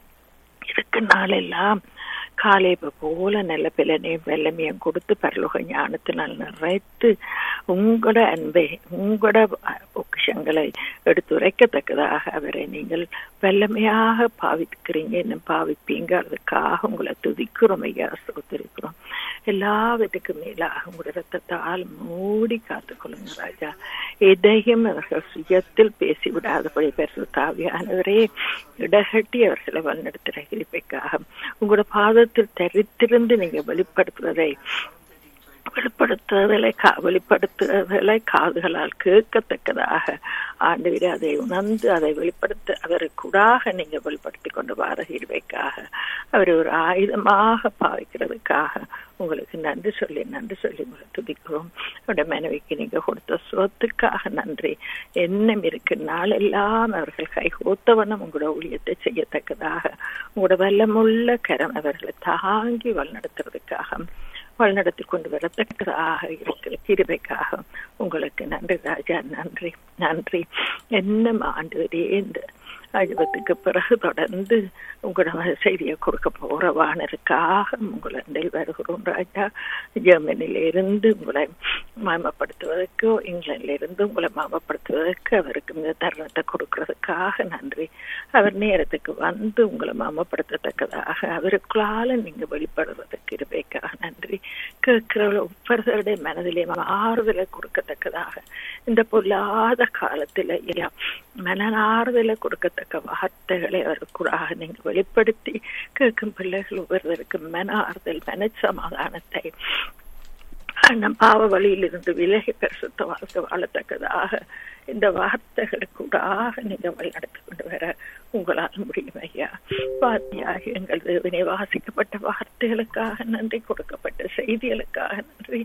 இதுக்கு நாளெல்லாம் காலேப போல நல்ல பிள்ளனையும் வெள்ளமையும் கொடுத்து பரலோக ஞானத்தினால் நிறைத்து உங்களோட அன்பை உங்களோட பொக்கிஷங்களை எடுத்துரைக்கத்தக்கதாக அவரை நீங்கள் வெள்ளமையாக பாவிக்கிறீங்க இன்னும் பாவிப்பீங்க அதுக்காக உங்களை துதிக்கிறோம் ஐயா சோத்திருக்கிறோம் எல்லாவற்றுக்கும் மேலாக உங்களோட ரத்தத்தால் மூடி காத்துக்கொள்ளுங்க ராஜா எதையும் அவர்கள் சுயத்தில் பேசி விடாதபடி பெருசு தாவியானவரே இடகட்டி அவர்களை வழிநடத்துகிற கிருப்பைக்காக உங்களோட பாதத்தில் தரித்திருந்து நீங்க வெளிப்படுத்துவதை வெளிப்படுத்துவதை வெளிப்படுத்துவதை காதுகளால் கேட்கத்தக்கதாக ஆண்டு அதை உணர்ந்து அதை வெளிப்படுத்த அவருக்குடாக நீங்க வெளிப்படுத்தி கொண்டு வர இருவைக்காக அவர் ஒரு ஆயுதமாக பாவிக்கிறதுக்காக உங்களுக்கு நன்றி சொல்லி நன்றி சொல்லி உங்களை துதிக்கிறோம் அவருடைய மனைவிக்கு நீங்க கொடுத்த சொத்துக்காக நன்றி எண்ணம் இருக்கு நாளெல்லாம் அவர்கள் கைகோத்தவனம் உங்களோட ஊழியத்தை செய்யத்தக்கதாக உங்களோட வல்லமுள்ள கரம் அவர்களை தாங்கி வழிநடத்துறதுக்காக வழிநடத்தி கொண்டு வரத்தக்கதாக இருக்கிற கிருபைக்காக உங்களுக்கு நன்றி ராஜா நன்றி நன்றி என்ன ஆண்டு இந்த அழுவத்துக்கு பிறகு தொடர்ந்து உங்களோட செய்தியை கொடுக்க போற வானருக்காக உங்களை வருகிறோம் ராஜா ஜெர்மனில இருந்து உங்களை மாமப்படுத்துவதற்கு இங்கிலாந்துல இருந்து உங்களை மாமப்படுத்துவதற்கு அவருக்கு இந்த தருணத்தை கொடுக்கறதுக்காக நன்றி அவர் நேரத்துக்கு வந்து உங்களை மாமப்படுத்தத்தக்கதாக அவருக்குள்ளால நீங்க வெளிப்படுறதுக்கு இருப்பேக்காக நன்றி கேட்கிறவள ஒவ்வொருவருடைய மனதிலே ஆறுதலை கொடுக்கத்தக்கதாக இந்த பொல்லாத காலத்துல எல்லாம் மனநாறுதலை கொடுக்கத்தக்க வார்த்தைகளை அவருக்குள்ளாக நீங்க வெளிப்படுத்தி கேட்கும் பிள்ளைகள் ஒவ்வொருவருக்கு மன ஆறுதல் மன சமாதானத்தை நம் பாவ வழியிலிருந்து விலகி பரிசுத்த வாழ்க்கை வாழத்தக்கதாக இந்த வார்த்தைகளுக்கூடாக நீங்க வழிநடத்தி கொண்டு வர உங்களால் முடியும் ஐயா பாத்தியாக எங்கள் தேவனை வாசிக்கப்பட்ட வார்த்தைகளுக்காக நன்றி கொடுக்கப்பட்ட செய்திகளுக்காக நன்றி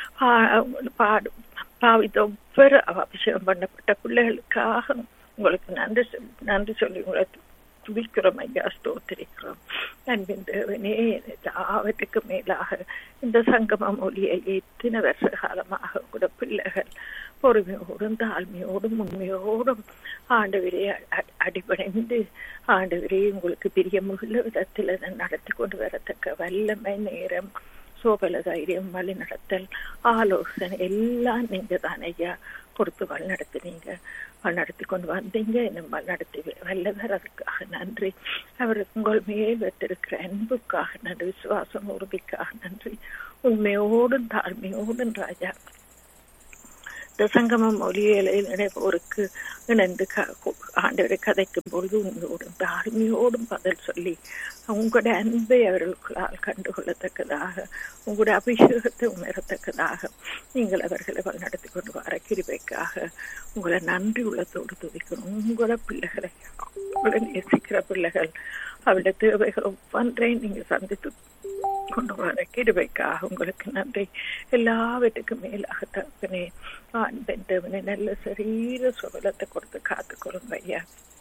பாடு பாவித்த ஒவ்வொரு அபிஷேகம் பண்ணப்பட்ட பிள்ளைகளுக்காக உங்களுக்கு நன்றி சொல்லி நன்றி சொல்லி உங்களை துதிக்கிறோம் ஐயா ஸ்தோத்திரிக்கிறோம் அன்பின் தேவனே எல்லாவற்றுக்கு மேலாக இந்த சங்கம மொழியை எத்தனை வருஷ காலமாக கூட பிள்ளைகள் பொறுமையோடும் தாழ்மையோடும் உண்மையோடும் ஆண்டவரே அடிபடைந்து ஆண்டவரே உங்களுக்கு பிரியமுள்ள விதத்தில் நடத்தி கொண்டு வரத்தக்க வல்லமை நேரம் சோபல தைரியம் வழி நடத்தல் ஆலோசனை எல்லாம் நீங்க தான் ஐயா கொடுத்து வழிநடத்தினீங்க வழிநடத்தி கொண்டு வந்தீங்க இன்னும் வழிநடத்தி வல்லவர் அதுக்காக நன்றி அவர் உங்கள் மேல் வைத்திருக்கிற அன்புக்காக நன்றி விசுவாசம் உறுதிக்காக நன்றி உண்மையோடும் தாழ்மையோடும் ராஜா இந்த சங்கமம் மொழியியலில் நினைப்போருக்கு இணைந்து ஆண்டவரை கதைக்கும் பொழுது உங்களோடும் தாழ்மையோடும் பதில் சொல்லி உங்களுடைய அன்பை அவர்களுக்களால் கண்டுகொள்ளத்தக்கதாக உங்களுடைய அபிஷேகத்தை உணரத்தக்கதாக நீங்கள் அவர்களை வழிநடத்தி கொண்டு வர கிருபைக்காக உங்களை நன்றி உள்ளத்தோடு துதிக்கணும் உங்களோட பிள்ளைகளை உங்களை நேசிக்கிற பிள்ளைகள் அவருடைய தேவைகள் ஒவ்வொன்றையும் நீங்க சந்தித்து கொண்டு வர கிருபைக்காக உங்களுக்கு நன்றி எல்லாவற்றுக்கும் மேலாக தகப்பனே ஆண்பெண் தேவனை நல்ல சரீர சுகலத்தை கொடுத்து காத்துக்கொள்ளுங்க ஐயா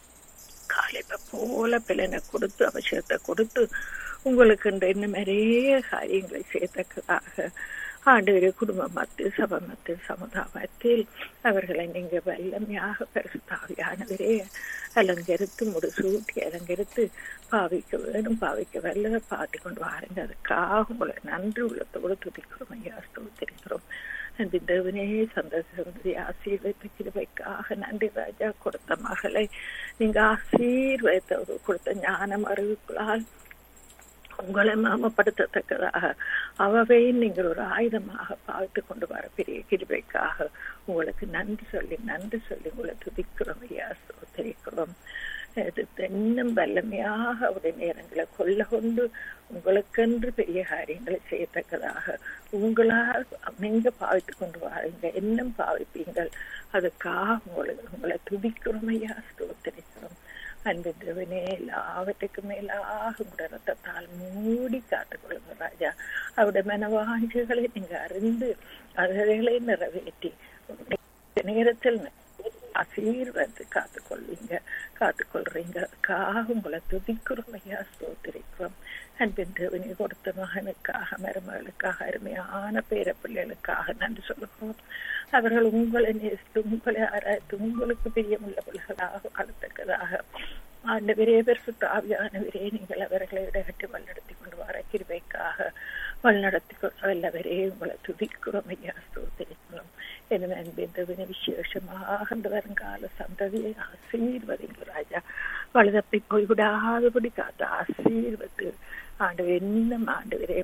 காலைப்ப போல பிள்ளைனை கொடுத்து அவசியத்தை கொடுத்து உங்களுக்கு இன்னும் நிறைய காரியங்களை செய்யத்தக்கதாக ஆண்டு குடும்ப மத்தியில் சபை மத்தியில் சமுதாயத்தில் அவர்களை நீங்க வல்லமையாக பெருசாவியானவரே அலங்கரித்து முடிசூட்டி அலங்கரித்து பாவிக்க வேணும் பாவிக்க வல்ல பாத்தி கொண்டு வாருங்க அதுக்காக உங்களை நன்றி உள்ளத்தோடு துதிக்கிறோம் ஐயா ஸ்தோத்திரிக்கிறோம் நன்றி தேவனே சந்தோஷ சந்ததி ஆசீர்வதித்த கிருபைக்காக நன்றி ராஜா கொடுத்த மகளை நீங்க ஆசீர்வதித்த கொடுத்த ஞானம் அறிவுகளால் உங்களை மாமப்படுத்தத்தக்கதாக அவவே நீங்கள் ஒரு ஆயுதமாக பார்த்து கொண்டு வர பெரிய கிருபைக்காக உங்களுக்கு நன்றி சொல்லி நன்றி சொல்லி உங்களை துதிக்கிறோம் ஐயா சோதரிக்கிறோம் இன்னும் வல்லமையாக அவருடைய நேரங்களை கொள்ள கொண்டு உங்களுக்கென்று பெரிய காரியங்களை செய்யத்தக்கதாக உங்களால் நீங்க பாவித்து கொண்டு வாருங்க இன்னும் பாவிப்பீங்கள் அதுக்காக உங்களை உங்களை துதிக்கிறோம் ஐயா ஸ்தோத்திரிக்கிறோம் அன்பின்றவனே எல்லாவற்றுக்கும் மேலாக உங்களோட ரத்தத்தால் மூடி காத்துக்கொள்ளுங்க ராஜா அவருடைய மனவாஞ்சிகளை நீங்க அறிந்து அதுகளை நிறைவேற்றி நேரத்தில் ஆசீர்வாதத்தை காத்துக்கொள்வீங்க காத்துக்கொள்றீங்க அதுக்காக உங்களை துதிக்கிறோம் ஐயா ஸ்தோத்திரிக்கிறோம் அன்பின் தேவனி கொடுத்த மகனுக்காக மருமகளுக்காக அருமையான பேர பிள்ளைகளுக்காக நன்றி சொல்லுகிறோம் அவர்கள் உங்களை நேசித்து உங்களை ஆராய்த்து உங்களுக்கு பிரியமுள்ள பிள்ளைகளாக வளர்த்தக்கதாக ஆண்டவரே பெருசுத்த ஆவியானவரே நீங்கள் அவர்களை இடகட்டி வழிநடத்தி கொண்டு வர கிருபைக்காக வழிநடத்தி வல்லவரே உங்களை துதிக்கிறோம் ஐயா ஸ்தோத்திரிக்கிறோம் எனவே அன்பின் விசேஷமாக அந்த வருங்கால சந்ததியை ஆசீர்வதிங்க ராஜா வலுதப்பை போய்விடாதபடி காத்து ஆசீர்வத்து ஆண்டு இன்னும் ஆண்டு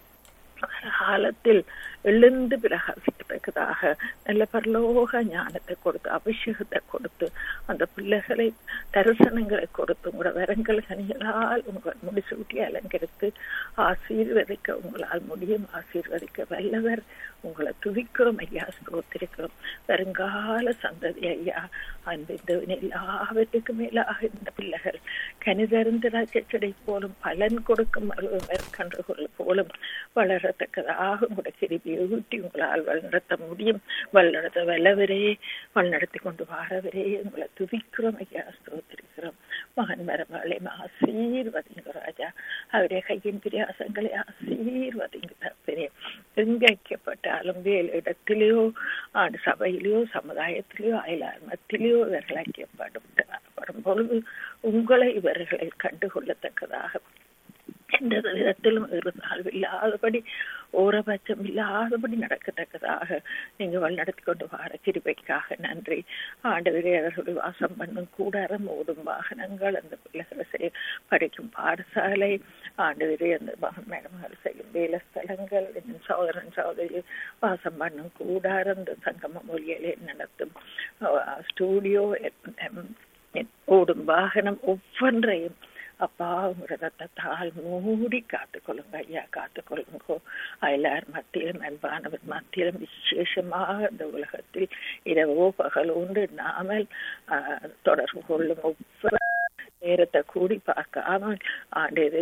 காலத்தில் எழுந்து பிரகாசிக்கத்தக்கதாக நல்ல பரலோக ஞானத்தை கொடுத்து அபிஷேகத்தை கொடுத்து அந்த பிள்ளைகளை தரிசனங்களை கொடுத்து உங்களோட வரங்கள் கனிகளால் உங்கள் முடிசூட்டி அலங்கரித்து ஆசீர்வதிக்க உங்களால் முடியும் ஆசீர்வதிக்க வல்லவர் உங்களை துதிக்கிறோம் ஐயா ஸ்தோத்திருக்கிறோம் வருங்கால சந்ததி ஐயா அந்த எல்லாவற்றுக்கும் மேலாக இந்த பிள்ளைகள் கனிதறிந்த ராஜச்சடை போலும் பலன் கொடுக்கும் கன்றுகள் போலும் வளரத்தக்கதாக உங்களோட கிருபியை ஊட்டி உங்களால் வழிநடத்த முடியும் வழிநடத்த வல்லவரே வழிநடத்தி கொண்டு வாரவரே உங்களை துதிக்கிறோம் ஐயா ஸ்தோத்திரிக்கிறோம் மகன் மரமகளை ஆசீர்வதிங்க ராஜா அவருடைய கையின் பிரியாசங்களை ஆசீர்வதிங்க தப்பரே எங்க ஐக்கியப்பட்டாலும் வேலை இடத்திலேயோ ஆண்டு சபையிலேயோ சமுதாயத்திலேயோ அயலார் மத்திலேயோ இவர்கள் ஐக்கியப்படும் படும் பொழுது உங்களை இவர்களை கண்டுகொள்ளத்தக்கதாக எந்த விதத்திலும் தாழ்வு இல்லாதபடி ஓரபட்சம் இல்லாதபடி நடக்கத்தக்கதாக நீங்க வழிநடத்தி கொண்டு வர கிருபைக்காக நன்றி ஆண்டவரே அவர்களுடைய வாசம் பண்ணும் கூடாரம் ஓடும் வாகனங்கள் அந்த பிள்ளைகளை செய் படிக்கும் பாடசாலை ஆண்டவரே அந்த மகன் மேடமகள் செய்யும் வேலை ஸ்தலங்கள் இன்னும் சகோதரன் சகோதரி வாசம் பண்ணும் கூடாரம் இந்த சங்கம மொழியிலே நடத்தும் ஸ்டூடியோ ஓடும் வாகனம் ஒவ்வொன்றையும் அப்பா உங்களோட ரத்தத்தால் மூடி காத்துக்கொள்ளுங்க ஐயா காத்துக்கொள்ளுங்கோ எல்லார் மத்தியிலும் அன்பானவர் மத்தியிலும் விசேஷமாக இந்த உலகத்தில் இரவோ பகலோ உண்டு நாமல் ஆஹ், தொடர்பு கொள்ளும் ஒவ்வொரு நேரத்தை கூடி பார்க்காமல் ஆண்டு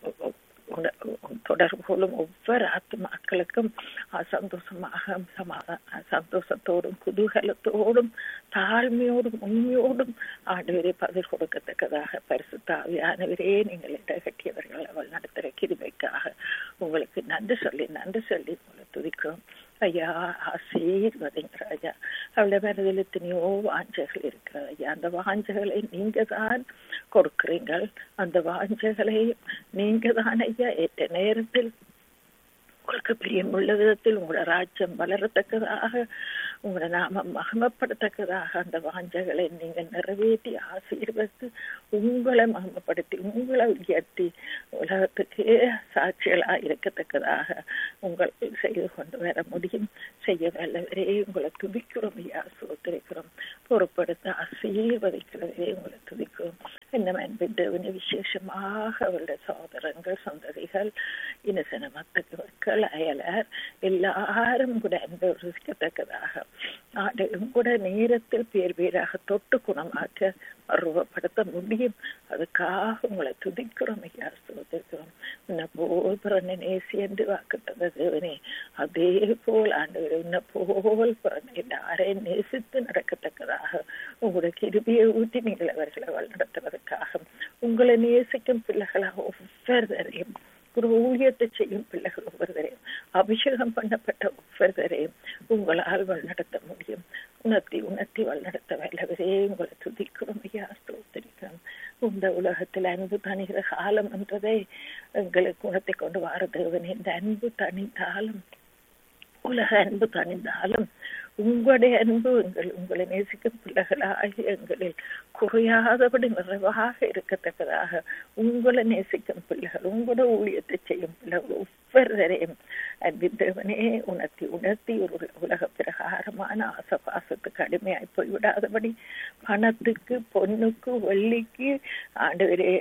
தொடர்பு கொள்ளும் ஒவ்வொரு ஆத்மாக்களுக்கும் சந்தோஷமாக சமாதான சந்தோஷத்தோடும் குதூகலத்தோடும் தாழ்மையோடும் உண்மையோடும் ஆண்டவரே பதில் கொடுக்கத்தக்கதாக பரிசுத்தாவியானவரே நீங்கள் இடகட்டியவர்கள் அவள் நடத்துகிற கிருபைக்காக உங்களுக்கு நன்றி சொல்லி நன்றி சொல்லி உங்களை துதிக்கிறோம் ஐயா ஆசீர்வதிங்க ராஜா அவளுடைய மனதில் எத்தனையோ வாஞ்சைகள் இருக்கிறது ஐயா அந்த வாஞ்சைகளை நீங்க தான் கொடுக்கிறீங்கள் அந்த வாஞ்சைகளை நீங்க தான் ஐயா ஏற்ற நேரத்தில் உங்களுக்கு பிரியமுள்ள விதத்தில் உங்களோட ராஜ்யம் வளரத்தக்கதாக உங்களோட நாம மகமப்படத்தக்கதாக அந்த வாஞ்சைகளை நீங்க நிறைவேற்றி ஆசீர்வதித்து உங்களை மகமப்படுத்தி உங்களை உயர்த்தி உலகத்துக்கே சாட்சிகளா இருக்கத்தக்கதாக உங்கள் செய்து கொண்டு வர முடியும் செய்ய வல்லவரே உங்களை துதிக்கிறோம் ஐயா சோத்திருக்கிறோம் பொறுப்படுத்த ஆசீர்வதிக்கிறவரே உங்களை துதிக்கிறோம் என்ன அன்பின் தேவனை விசேஷமாக அவருடைய சகோதரங்கள் சந்ததிகள் இனசன மக்கள் அயலர் எல்லாரும் கூட அன்பை ருசிக்கத்தக்கதாக ஆடையும் கூட நேரத்தில் பேர் பேராக தொட்டு குணமாக்க அருவப்படுத்த முடியும் அதுக்காக உங்களை துதிக்கிறோம் ஐயா சோதிக்கிறோம் உன்னை போல் பிறனை நேசி என்று வாக்குத்தந்த தேவனே அதே போல் ஆண்டவர் உன்னை போல் பிறனை எல்லாரையும் நேசித்து நடக்கத்தக்கதாக உங்களுடைய கிருபியை ஊற்றி நீங்கள் அவர்களை வழிநடத்துவதற்காக உங்களை நேசிக்கும் பிள்ளைகளாக ஒவ்வொருவரையும் ஒரு ஊழியத்தை செய்யும் பிள்ளைகள் ஒவ்வொருவரையும் அபிஷேகம் பண்ணப்பட்ட ஒவ்வொருவரையும் உங்களால் வழிநடத்த முடியும் உணர்த்தி உணர்த்தி வழிநடத்த வல்லவரே உங்களை துதிக்கிறோம் ஐயா ஸ்தோத்திரிக்கிறோம் இந்த உலகத்தில் அன்பு தணிகிற காலம் என்றதை எங்களுக்கு உணர்த்தி கொண்டு வார தேவன் இந்த அன்பு தணிந்தாலும் உலக அன்பு தணிந்தாலும் உங்களுடைய அன்பு எங்கள் உங்களை நேசிக்கும் பிள்ளைகளாகி எங்களில் குறையாதபடி நிறைவாக இருக்கத்தக்கதாக உங்களை நேசிக்கும் பிள்ளைகள் உங்களோட ஊழியத்தை செய்யும் பிள்ளைகள் ஒவ்வொருவரையும் அன்பின் தேவனே உணர்த்தி உணர்த்தி ஒரு உலக பிரகாரமான ஆசபாசத்துக்கு அடிமையாய் போய்விடாதபடி பணத்துக்கு பொண்ணுக்கு வெள்ளிக்கு ஆண்டவரே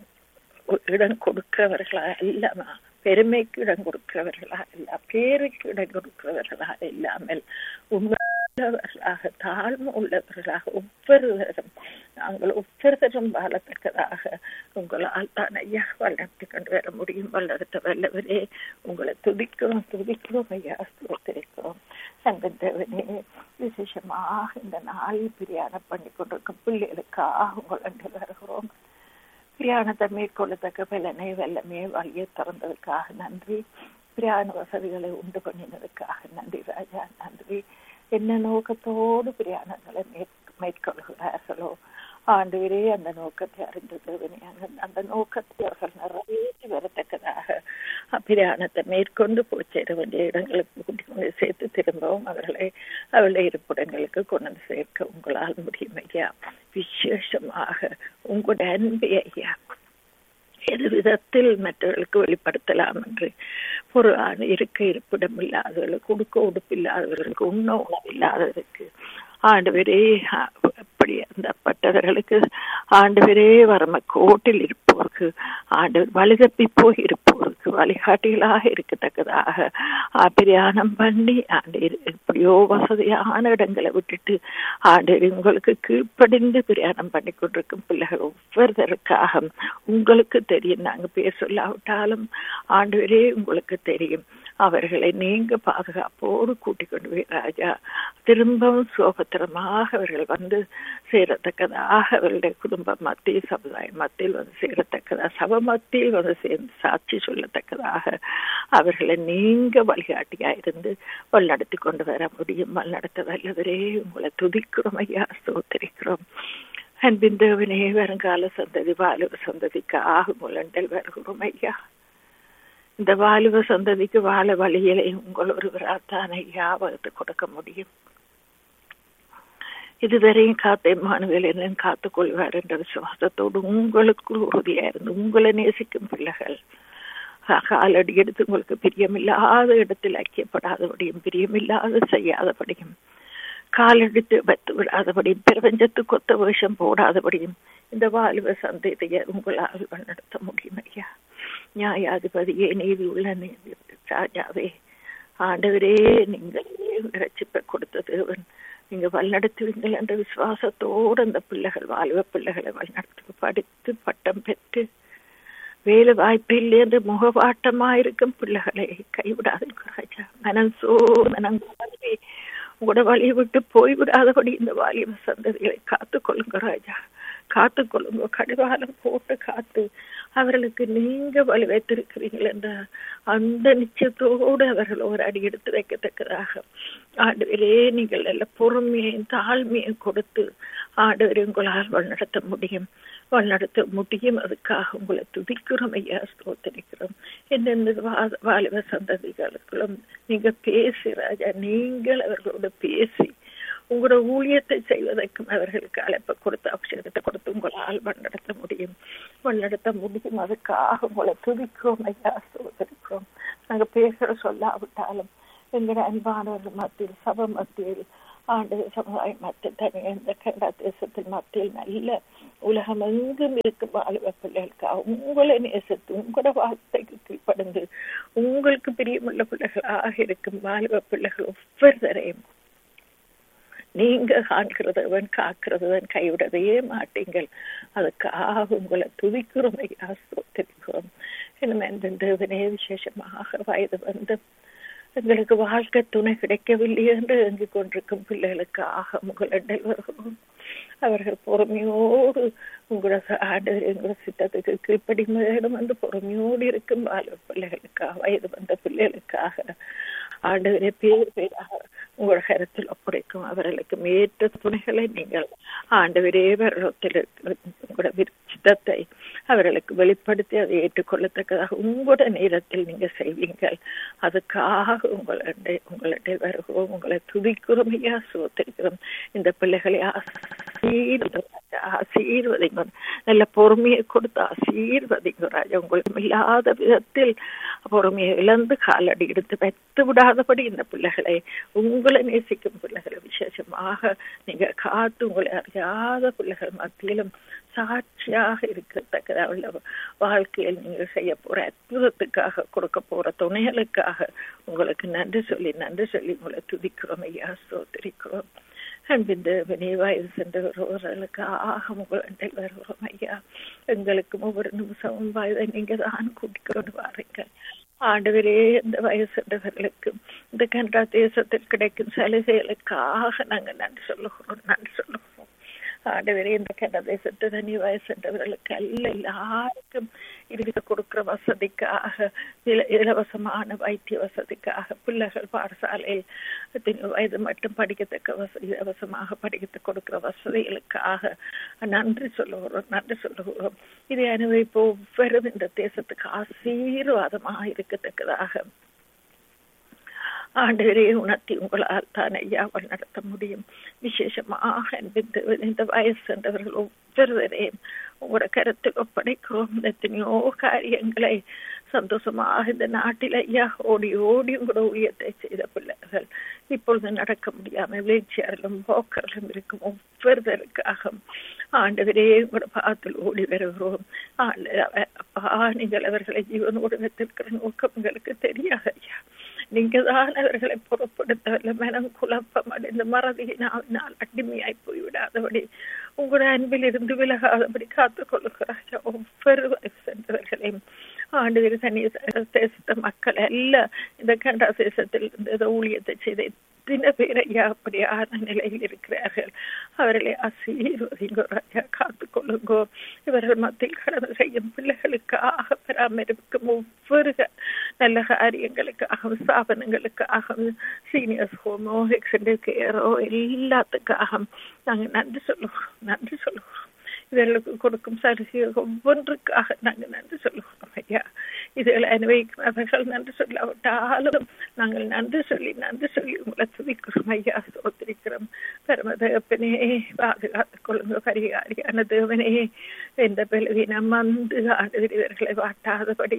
இடம் கொடுக்கிறவர்களா இல்லாம பெருமைக்கு இடம் கொடுக்கிறவர்களா இல்ல பேருக்கு இடம் கொடுக்கிறவர்களா இல்லாமல் உண்மையுள்ளவர்களாக தாழ்மை உள்ளவர்களாக ஒவ்வொருவரும் நாங்கள் ஒவ்வொருவரும் வாழத்தக்கதாக உங்களால் தான் ஐயா வளர்த்து கொண்டு வர முடியும் வளர்த்த வல்லவரே உங்களை துதிக்கிறோம் துதிக்கிறோம் ஐயா ஸ்தோத்திரிக்கிறோம் சங்கந்தவனே விசேஷமாக இந்த நாளில் பிரியாணம் பண்ணி கொண்டிருக்கும் பிள்ளைகளுக்காக உங்களை வருகிறோம் பிரயாணத்தை மேற்கொள்ளத்தக்க பலனை வெள்ளமே வழியை திறந்ததுக்காக நன்றி பிரயாண வசதிகளை உண்டு பண்ணினதுக்காக நன்றி ராஜா நன்றி என்ன நோக்கத்தோடு பிரயாணங்களை மேற்கொள்கிறார்களோ ஆண்டுவரே அந்த நோக்கத்தை அறிந்தது அந்த நோக்கத்தை அவர்கள் நிறைவேற்றி வரத்தக்கதாக பிரயாணத்தை மேற்கொண்டு போய் சேர வேண்டிய இடங்களுக்கு கூட்டிக் கொண்டு சேர்த்து திரும்பவும் அவர்களை அவளுடைய இருப்பிடங்களுக்கு கொண்டு வந்து சேர்க்க உங்களால் முடியும் ஐயா விசேஷமாக உங்களுடைய அன்பு ஐயா எது விதத்தில் மற்றவர்களுக்கு வெளிப்படுத்தலாம் என்று ஒரு இருக்க இருப்பிடம் இல்லாதவர்களுக்கு கொடுக்க உடுப்பு இல்லாதவர்களுக்கு உண்ண உணவு இல்லாதவர்களுக்கு ஆண்டவரே அப்படி அந்த பட்டவர்களுக்கு ஆண்டவரே வரம கோட்டில் இருப்போருக்கு ஆண்டவர் வழிதப்பி போய் இருப்போருக்கு வழிகாட்டிகளாக இருக்கத்தக்கதாக பிரயாணம் பண்ணி ஆண்டு எப்படியோ வசதியான இடங்களை விட்டுட்டு ஆண்டு உங்களுக்கு கீழ்ப்படிந்து பிரயாணம் பண்ணி கொண்டிருக்கும் பிள்ளைகள் ஒவ்வொருத்தருக்காக உங்களுக்கு தெரியும் நாங்க பேர் சொல்லாவிட்டாலும் ஆண்டவரே உங்களுக்கு தெரியும் அவர்களை நீங்க பாதுகாப்போடு கூட்டிக் கொண்டு போய் ராஜா திரும்பவும் சோபத்திரமாக அவர்கள் வந்து சேரத்தக்கதாக அவர்களுடைய குடும்ப மத்திய சமுதாய மத்தியில் வந்து சேரத்தக்கதாக சப மத்தியில் வந்து சேர்ந்து சாட்சி சொல்லத்தக்கதாக அவர்களை நீங்க வழிகாட்டியா இருந்து வழிநடத்தி கொண்டு வர முடியும் வழிநடத்த வல்லவரே உங்களை துதிக்கிறோம் ஐயா சோத்தரிக்கிறோம் அன்பின் தேவனே வருங்கால சந்ததி வாலிப சந்ததிக்காக முழண்டல் வருகிறோம் ஐயா இந்த வாலிப சந்ததிக்கு வாழ வழியிலே உங்கள் ஒருவராத்தான் ஐயா வகுத்து கொடுக்க முடியும் இதுவரையும் காத்த மாணவிகள் என்ன காத்துக் கொள்வார் என்ற விசுவாசத்தோடு உங்களுக்குள் உறுதியா இருந்து உங்களை நேசிக்கும் பிள்ளைகள் காலடி எடுத்து உங்களுக்கு பிரியமில்லாத இடத்தில் ஐக்கியப்படாதபடியும் பிரியமில்லாத செய்யாதபடியும் காலெடுத்து வைத்து விடாதபடியும் பிரபஞ்சத்துக்கு ஒத்த வேஷம் போடாதபடியும் இந்த வாலிப சந்ததியை உங்களால் வழிநடத்த முடியும் ஐயா நியாயாதிபதியே நீதி உள்ள நீதி ராஜாவே ஆண்டவரே நீங்கள் ரட்சிப்பை கொடுத்த தேவன் நீங்க வழிநடத்துவீங்கள் என்ற விசுவாசத்தோடு அந்த பிள்ளைகள் வாலிப பிள்ளைகளை வழிநடத்து படித்து பட்டம் பெற்று வேலை வாய்ப்பு இல்லை என்று முகவாட்டமா இருக்கும் பிள்ளைகளை கைவிடாதீங்க ராஜா மனம் சோ மனம் கலங்கி உங்களோட வழியை விட்டு போய்விடாதபடி இந்த வாலிப சந்ததிகளை காத்து கொள்ளுங்க ராஜா காத்து கொள்ளுங்க கடிவாளம் போட்டு காத்து அவர்களுக்கு நீங்க வழி வைத்திருக்கிறீர்கள் என்ற அந்த நிச்சயத்தோடு அவர்கள் ஒரு அடி எடுத்து வைக்கத்தக்கதாக ஆண்டவரே நீங்கள் நல்ல பொறுமையையும் தாழ்மையும் கொடுத்து ஆண்டவரை உங்களால் வழிநடத்த முடியும் வழிநடத்த முடியும் அதுக்காக உங்களை துதிக்கிறோம் ஐயா ஸ்தோத்தரிக்கிறோம் எந்தெந்த வா- வாலிப சந்ததிகளுக்குள்ளும் நீங்க பேசி ராஜா நீங்கள் அவர்களோடு பேசி உங்களோட ஊழியத்தை செய்வதற்கும் அவர்களுக்கு அழைப்பை கொடுத்து அபிஷேகத்தை கொடுத்து உங்களால் வழிநடத்த முடியும் வழிநடத்த முடியும் அதுக்காக உங்களை துதிக்கிறோம் ஐயா ஸ்தோத்தரிக்கிறோம் நாங்க பேசுற சொல்லாவிட்டாலும் எங்களோட அன்பானவர்கள் மத்தியில் சபை மத்தியில் ஆண்டு சமுதாய மத்தியில் தனி இந்த கனடா தேசத்தின் மத்தியில் நல்ல உலகம் எங்கும் இருக்கும் வாலிப பிள்ளைகளுக்கு உங்களை நேசித்து உங்களோட வார்த்தைக்கு கீழ்ப்படைந்து உங்களுக்கு பிரியமுள்ள பிள்ளைகளாக இருக்கும் வாலிப பிள்ளைகள் ஒவ்வொருத்தரையும் நீங்க காண்கிறதவன் காக்கிறதவன் கைவிடவே மாட்டீங்கள் அதுக்காக உங்களை துதிக்கிறோம் ஐயா ஸ்தோத்திரிக்கிறோம் இன்னும் எந்த தேவனே விசேஷமாக வயது வந்து எங்களுக்கு வாழ்க்கை துணை கிடைக்கவில்லை என்று எங்கிக் கொண்டிருக்கும் பிள்ளைகளுக்காக உங்களிடம் வருகிறோம் அவர்கள் பொறுமையோடு உங்களோட ஆண்டவர் எங்களோட சித்தத்துக்கு கீழ்ப்படி மேடம் வந்து பொறுமையோடு இருக்கும் வாலிப பிள்ளைகளுக்காக வயது வந்த பிள்ளைகளுக்காக ஆண்டவரே பேர் பேராக உங்களோட கருத்தில் ஒப்படைக்கும் அவர்களுக்கு ஏற்ற துணைகளை நீங்கள் ஆண்டவரே வரத்தில் உங்களோட விருச்சிதத்தை அவர்களுக்கு வெளிப்படுத்தி அதை ஏற்றுக்கொள்ளத்தக்கதாக உங்களோட நேரத்தில் நீங்க செய்வீங்கள் அதுக்காக உங்களுடைய உங்களுடைய வருகிறோம் உங்களை துதிக்கிறோம் ஐயா சோத்திருக்கிறோம் இந்த பிள்ளைகளை ஆசீர்வதிங்க ஆசீர்வதிங்க நல்ல பொறுமையை கொடுத்து ஆசீர்வதிங்க ராஜா உங்களுக்கு இல்லாத விதத்தில் பொறுமையை இழந்து காலடி எடுத்து வைத்து விடாதபடி இந்த பிள்ளைகளை உங்களை நேசிக்கும் பிள்ளைகளை விசேஷமாக நீங்க காத்து உங்களை அறியாத பிள்ளைகள் மத்தியிலும் சாட்சியாக இருக்கத்தக்கதாக உள்ள வாழ்க்கையில் நீங்க செய்ய போற அற்புதத்துக்காக கொடுக்க போற துணைகளுக்காக உங்களுக்கு நன்றி சொல்லி நன்றி சொல்லி உங்களை துதிக்கிறோம் ஐயா சோதரிக்கிறோம் அன்பின் தேவனே வயது சென்றவர்களுக்கு ஆக உங்களை வருகிறோம் ஐயா எங்களுக்கும் ஒவ்வொரு நிமிஷமும் வயதை நீங்க தான் கூட்டிக்கொண்டு வாருங்கள் ஆண்டவரே இந்த வயசு சென்றவர்களுக்கு இந்த கனடா தேசத்தில் கிடைக்கும் சலுகைகளுக்காக நாங்கள் நன்றி சொல்லுகிறோம் நன்றி சொல்லுகிறோம் ஆண்டவரே இந்த கனடா தேசத்து தனி வயசு சென்றவர்களுக்கு அல்ல எல்லாருக்கும் இருக்க கொடுக்கிற வசதிக்காக இல- இலவசமான வைத்திய வசதிக்காக பிள்ளைகள் பாடசாலையில் எத்தனை வயது மட்டும் படிக்கத்தக்க வசதி இலவசமாக படிக்க கொடுக்கிற வசதிகளுக்காக நன்றி சொல்லுகிறோம் நன்றி சொல்லுகிறோம் இதை அனுபவிப்பு ஒவ்வொரு இந்த தேசத்துக்கு ஆசீர்வாதமாக இருக்கத்தக்கதாக ஆண்டவரே உணர்த்தி உங்களால் தான் ஐயாவல் நடத்த முடியும் விசேஷமாக இந்த இந்த வயசு சென்றவர்கள் ஒவ்வொருவரையும் உங்களோட கருத்தில் ஒப்படைக்கிறோம் எத்தனையோ காரியங்களை சந்தோஷமாக இந்த நாட்டில் ஐயா ஓடி ஓடி உங்களோட ஊழியத்தை செய்த பிள்ளைகள் இப்பொழுது நடக்க முடியாமல் வீழ்ச்சியாரிலும் போக்கரிலும் இருக்கும் ஒவ்வொருவருக்காக ஆண்டவரே உங்களோட பாதத்தில் ஓடி வருகிறோம் ஆண்டு- அப்பா நீங்கள் அவர்களை ஜீவனோடு வைத்திருக்கிற நோக்கம் எங்களுக்கு தெரியாது ஐயா நீங்க தான் அவர்களை புறப்படுத்தவில்லை மனம் குழப்பம் அடைந்த மறதியினால் அடிமையாய் போய்விடாதபடி உங்களோட அன்பில் இருந்து விலகாதபடி காத்துக் கொள்ளுகிறார் ஒவ்வொரு சென்றவர்களையும் ஆண்டு தனி தேசத்த மக்கள் எல்லாம் இந்த கண்டா தேசத்தில் இருந்து இந்த ஊழியத்தை செய்த எத்தனை பேர் ஐயா அப்படியான நிலையில் இருக்கிறார்கள் அவர்களை ஆசீர்வதிங்கோ ராஜா காத்துக்கொள்ளுங்கோ இவர்கள் மத்தியில் கடந்து செய்யும் பிள்ளைகளுக்காக பராமரிக்கும் ஒவ்வொரு க- நல்ல காரியங்களுக்காகவும் ஸ்தாபனங்களுக்காகவும் சீனியர்ஸ் ஹோமோ எக்ஸ்டெண்டட் கேரோ எல்லாத்துக்காக நாங்கள் நன்றி சொல்லுவோம் நன்றி சொல்லுவோம் இதற்கு கொடுக்கும் சலுகைகள் ஒவ்வொன்றுக்காக நாங்கள் நன்றி சொல்லுவோம் ஐயா இதுகளை அனுபவிக்கும் அவர்கள் நன்றி சொல்லாவிட்டாலும் நாங்கள் நன்றி சொல்லி நன்றி சொல்லி உங்களை துதிக்கிறோம் ஐயா சோத்திரிக்கிறோம் பரமதகப்பனே பாதுகாத்துக் கொள்ளுங்க பரிகாரியான தேவனே எந்த பலவீனம் வந்து ஆண்டு இவர்களை வாட்டாதபடி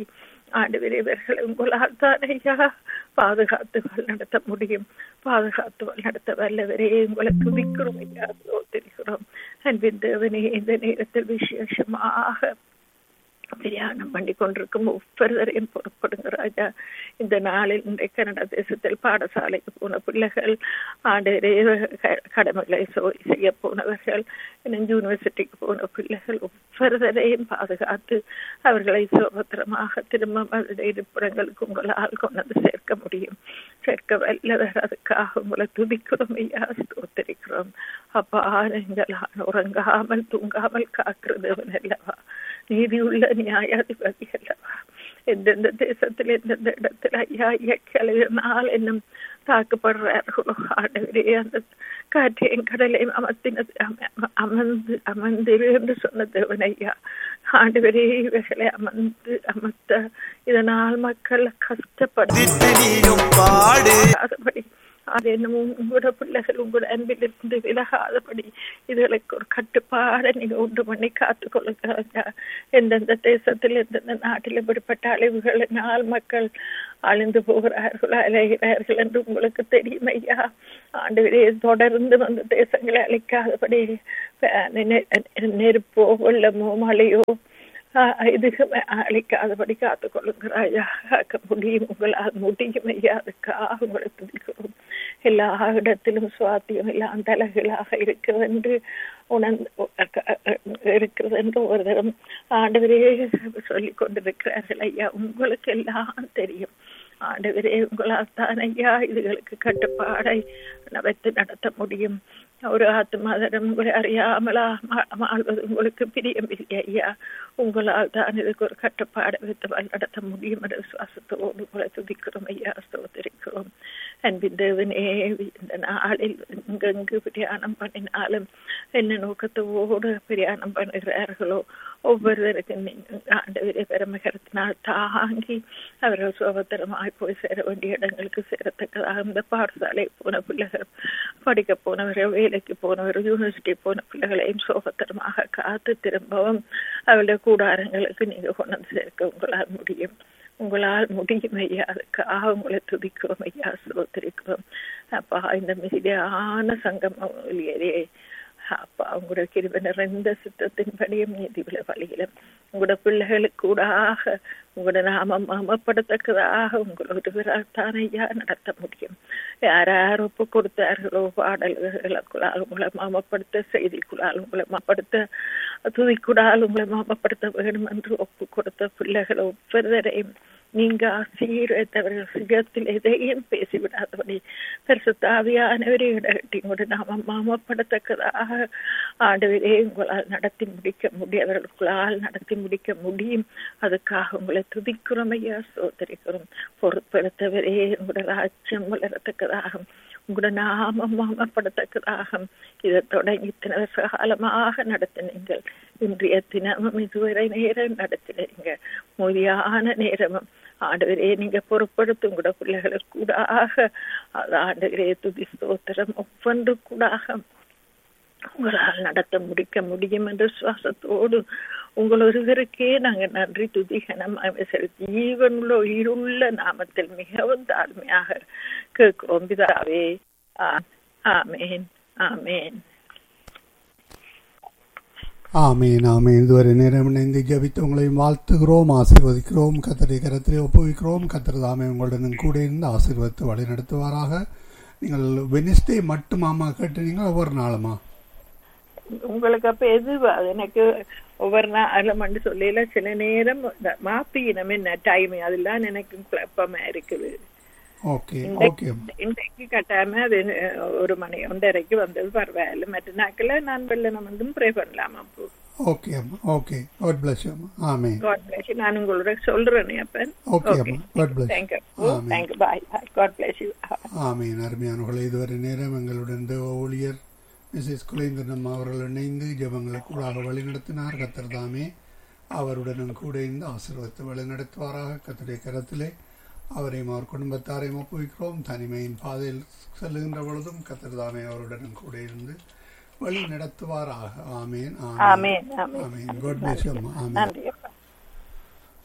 ஆண்டவரே இவர்களை உங்களால் தான் ஐயா பாதுகாத்து வழிநடத்த முடியும் பாதுகாத்து வழிநடத்த வல்லவரே உங்களை துதிக்கிறோம் ஐயா தெரிகிறோம் அன்பின் தேவனே இந்த நேரத்தில் விசேஷமாக பிரயாணம் பண்ணி கொண்டிருக்கும் ஒவ்வொருவரையும் புறப்படுங்க ராஜா இந்த நாளில் இன்றைய கனடா தேசத்தில் பாடசாலைக்கு போன பிள்ளைகள் ஆண்டரே கடமைகளை செய்ய போனவர்கள் இன்னும் யூனிவர்சிட்டிக்கு போன பிள்ளைகள் ஒவ்வொருவரையும் பாதுகாத்து அவர்களை சுதந்திரமாக திரும்ப அவருடைய இருப்பிடங்களுக்கு உங்களால் கொண்டு வந்து சேர்க்க முடியும் சேர்க்க வல்லவர் அதுக்காக உங்களை துதிக்கிறோம் ஐயா ஸ்தோத்தரிக்கிறோம் அப்பா நீங்கள் உறங்காமல் தூங்காமல் காக்கிறது அல்லவா நீதியுள்ள நியாயாதிபதி அல்லவா எந்தெந்த தேசத்தில் எந்தெந்த இடத்துல ஐயா இயக்கலையினால் என்னும் தாக்கப்படுறார்களோ ஆண்டவரே அந்த காற்றையும் கடலையும் அமர்த்தினது அமர்ந்து அமர்ந்திரு என்று சொன்ன தேவன் ஐயா ஆண்டவரே இவைகளை அமர்ந்து அமர்த்த இதனால் மக்கள் கஷ்டப்படாதபடி அது என்னமோ உங்களோட பிள்ளைகள் உங்களோட அன்பில் இருந்து விலகாதபடி இதுகளுக்கு ஒரு கட்டுப்பாடை நீங்க உண்டு பண்ணி காத்து கொள்ளுங்க எந்தெந்த தேசத்தில் எந்தெந்த நாட்டில் இப்படிப்பட்ட அழிவுகளினால் மக்கள் அழிந்து போகிறார்கள் அலைகிறார்கள் என்று உங்களுக்கு தெரியும் ஐயா ஆண்டு தொடர்ந்து வந்து தேசங்களை அழிக்காதபடி நெருப்போ வெள்ளமோ மழையோ இதுக்கு அழிக்காதபடி காத்து கொள்ளுங்கிறாயா காக்க முடியும் உங்களால் முடியும் ஐயா அதுக்காக உங்களை துதிக்கிறோம் எல்லா இடத்திலும் சுவாத்தியம் எல்லாம் தலைகளாக இருக்கிறது என்று உணர்ந்து இருக்கிறது என்று ஒரு தரம் ஆண்டவரே சொல்லிக் கொண்டிருக்கிறார்கள் ஐயா உங்களுக்கு எல்லாம் தெரியும் ஆண்டவரே உங்களால் தான் ஐயா இதுகளுக்கு கட்டுப்பாடை வைத்து நடத்த முடியும் ஒரு ஆத்மாதரம் உங்களை அறியாமலா ஆழ்வது உங்களுக்கு பிரியம் இல்லை ஐயா உங்களால் தான் இதுக்கு ஒரு கட்டுப்பாடை வைத்து நடத்த முடியும் என்ற விசுவாசத்தோடு உங்களை துதிக்கிறோம் ஐயா ஸ்தோத்திரிக்கிறோம் அன்பின் தேவனே இந்த நாளில் எங்கெங்கு பிரயாணம் பண்ணினாலும் என்ன நோக்கத்தோடு பிரயாணம் பண்ணுகிறார்களோ ஒவ்வொருவருக்கும் ஆண்டவரை பெருமகரத்தினால் தாங்கி அவர்கள் சுபத்திரமாய் போய் சேர வேண்டிய இடங்களுக்கு சேரத்தக்கதாக இந்த பாடசாலை போன பிள்ளைகள் படிக்க போனவர்கள் வேலைக்கு போனவர்கள் யூனிவர்சிட்டி போன பிள்ளைகளையும் சோபத்திரமாக காத்து திரும்பவும் அவருடைய கூடாரங்களுக்கு நீங்க கொண்டு வந்து சேர்க்க உங்களால் முடியும் உங்களால் முடியும் ஐயா அதுக்காக உங்களை துதிக்கிறோம் ஐயா சோத்திரிக்கிறோம் அப்பா இந்த மிகுதியான சங்கம ஒளியரே அப்பா உங்களோட கிருப நிறைந்த சித்தத்தின்படியும் நீதிவில வழியிலும் உங்களோட பிள்ளைகளுக்கு கூடாக உங்களோட நாமம் மாமப்படத்தக்கதாக உங்களோட தானையா நடத்த முடியும் யார் யார் ஒப்பு கொடுத்தார்களோ பாடல்களுக்குள்ளால் உங்களை மாமப்படுத்த செய்திக்குள்ளால் உங்களை மாப்படுத்த துதிக்குடால் உங்களை மாமப்படுத்த வேண்டும் என்று ஒப்பு கொடுத்த பிள்ளைகள் ஒவ்வொருவரையும் நீங்க ஆசீர்வத்தவர்கள் சுகத்தில் எதையும் பேசிவிடாதபடி பரிசுத்தாவியானவரை இடட்டி உங்களோட நாம மாமப்படத்தக்கதாக ஆண்டவரே உங்களால் நடத்தி முடிக்க முடியும் அவர்களுக்குள்ளால் நடத்தி முடிக்க முடியும் அதுக்காக உங்களை துதிக்கிறோம் ஐயா சோதரிக்கிறோம் பொறுப்படுத்தவரே உங்களோட ராஜ்யம் வளரத்தக்கதாக உங்களோட நாமம் மாமப்படத்தக்கதாக இதை தொடங்கி இத்தனை வருஷ காலமாக நடத்தினீங்கள் இன்றைய தினமும் இதுவரை நேரம் நடத்தினீங்க மொழியான நேரமும் ஆண்டவரே நீங்க பொறுப்படுத்தும் உங்களோட பிள்ளைகளுக்கு கூடாக அது ஆண்டவரே துதி ஸ்தோத்திரம் ஒவ்வொன்று கூடாக உங்களால் நடத்த முடிக்க முடியும் என்ற சுவாசத்தோடு உங்கள் ஒருவருக்கே நாங்க நன்றி துதிகனம் செலுத்தி ஜீவனுள்ள உயிருள்ள நாமத்தில் மிகவும் தாழ்மையாக கேட்கிறோம் பிதாவே ஆமேன் ஆமேன் ஆமேன் ஆமேன் இதுவரை நேரம் இணைந்து ஜபித்து உங்களையும் வாழ்த்துகிறோம் ஆசீர்வதிக்கிறோம் கத்தரை கரத்திலே ஒப்புவிக்கிறோம் கத்தர் தாமே உங்களுடன் கூட இருந்து ஆசீர்வதித்து வழி நடத்துவாராக நீங்கள் வெனிஸ்டே மட்டுமாமா கேட்டீங்களா ஒவ்வொரு நாளுமா உங்களுக்கு அப்ப எது அது எனக்கு ஒவ்வொரு நாளும் மண்டு சொல்லல சில நேரம் மாப்பினம் என்ன டைம் அதெல்லாம் எனக்கு குழப்பமா இருக்குது ஓகே ஓகே இன்றைக்கு கட்டாம அது ஒரு மணி ஒன்றரைக்கு வந்தது பரவாயில்ல மற்ற நாட்கள நான் வெள்ளனம் வந்து ப்ரே பண்ணலாம் அப்போ ஓகே அம்மா ஓகே காட் பிளஸ் அம்மா ஆமே காட் பிளஸ் நான் உங்களோட சொல்றேனே அப்ப ஓகே அம்மா God bless thank you thank you bye bye God bless you ஆமீன் அருமையானவர்களே இதுவரை நேரம் எங்களுடன் தேவ ஊழியர் மிஸ்ஸஸ் குலேந்திரன் அவர்கள் இணைந்து ஜபங்களை கூடாக வழிநடத்தினார் கத்தர் தாமே அவருடனும் கூட இருந்து ஆசீர்வத்தை வழிநடத்துவாராக கத்தருடைய கரத்திலே அவரையும் அவர் குடும்பத்தாரையும் ஒப்புவிக்கிறோம் தனிமையின் பாதையில் செல்லுகின்ற பொழுதும் கத்தர் தாமே அவருடனும் கூட இருந்து வழி நடத்துவாராக ஆமேன் ஆமேன் ஆமேன் காட் பிளஸ் அம்மா ஆமேன்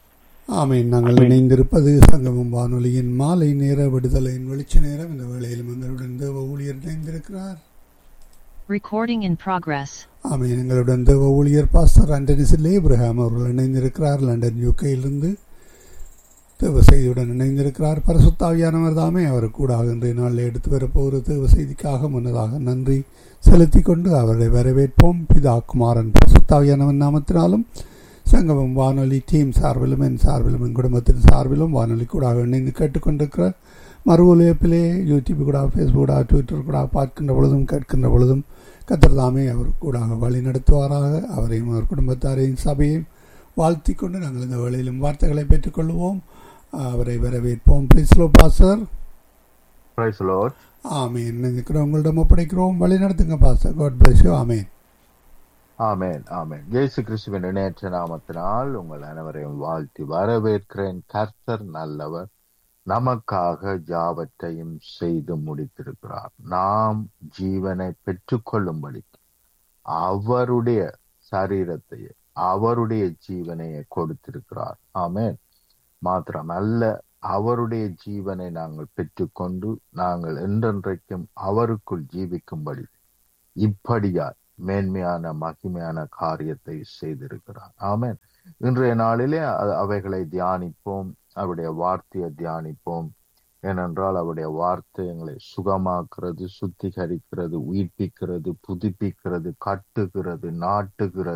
ஆமீன் நாங்கள் இணைந்திருப்பது சங்கமம் வானொலியின் மாலை நேர விடுதலையின் வெளிச்ச நேரம் இந்த வேளையிலும் எங்களுடன் தேவ ஊழியர் இணைந்திருக்கிறார் Recording in progress. ஆமீன் எங்களுடன் தேவ ஊழியர் பாஸ்டர் ஆண்டனிஸ் ஏப்ரஹாம் அவர்கள் இணைந்திருக்கிறார் லண்டன் யூகேயிலிருந்து தேவ செய்தியுடன் இணைந்திருக்கிறார் பரசுத்தாவியானவர் தாமே அவர் கூட இன்றைய நாளில் எடுத்து வரப்போகிற தேவ செய்திக்காக முன்னதாக நன்றி செலுத்தி கொண்டு அவரை வரவேற்போம் பிதா குமாரன் பரசுத்தாவியானவன் நாமத்தினாலும் சங்கமம் வானொலி டீம் சார்பிலும் என் சார்பிலும் என் குடும்பத்தின் சார்பிலும் வானொலி கூட இணைந்து கேட்டுக்கொண்டிருக்கிற மறு ஒலியப்பிலே யூடியூப் கூட ஃபேஸ்புக் கூட ட்விட்டர் கூட பார்க்கின்ற பொழுதும் கேட்கின்ற பொழுதும் கத்தர் தாமே அவர் கூட வழி நடத்துவாராக அவரையும் அவர் குடும்பத்தாரையும் சபையையும் வாழ்த்தி கொண்டு நாங்கள் இந்த வேளையிலும் வார்த்தைகளை பெற்றுக்கொள்வோம் அவரை வரவேற்போம் பிரிஸ்லோ பாசர் பிரைஸ் லார்ட் ஆமீன் நினைக்கிறோம் உங்களிடம் ஒப்படைக்கிறோம் வழி நடத்துங்க பாசர் காட் பிளஸ் யூ ஆமீன் ஆமென் ஆமென் இயேசு கிறிஸ்துவின் இணையற்ற நாமத்தினால் உங்கள் அனைவரையும் வாழ்த்தி வரவேற்கிறேன் கர்த்தர் நல்லவர் நமக்காக யாவற்றையும் செய்து முடித்திருக்கிறார் நாம் ஜீவனை பெற்றுக்கொள்ளும்படி அவருடைய சரீரத்தை அவருடைய ஜீவனையை கொடுத்திருக்கிறார் ஆமென் மாத்திரமல்ல அவருடைய ஜீவனை நாங்கள் பெற்றுக்கொண்டு நாங்கள் என்றென்றைக்கும் அவருக்குள் ஜீவிக்கும்படி இப்படியாய் மேன்மையான மகிமையான காரியத்தை செய்திருக்கிறார் ஆமென் இன்றைய நாளிலே அ- அவைகளை தியானிப்போம் அவருடைய வார்த்தையை தியானிப்போம் ஏனென்றால் அவருடைய வார்த்தை எங்களை சுகமாக்குறது சுத்திகரிக்கிறது உயிர்ப்பிக்கிறது புதுப்பிக்கிறது கட்டுகிறது நாட்டுகிறது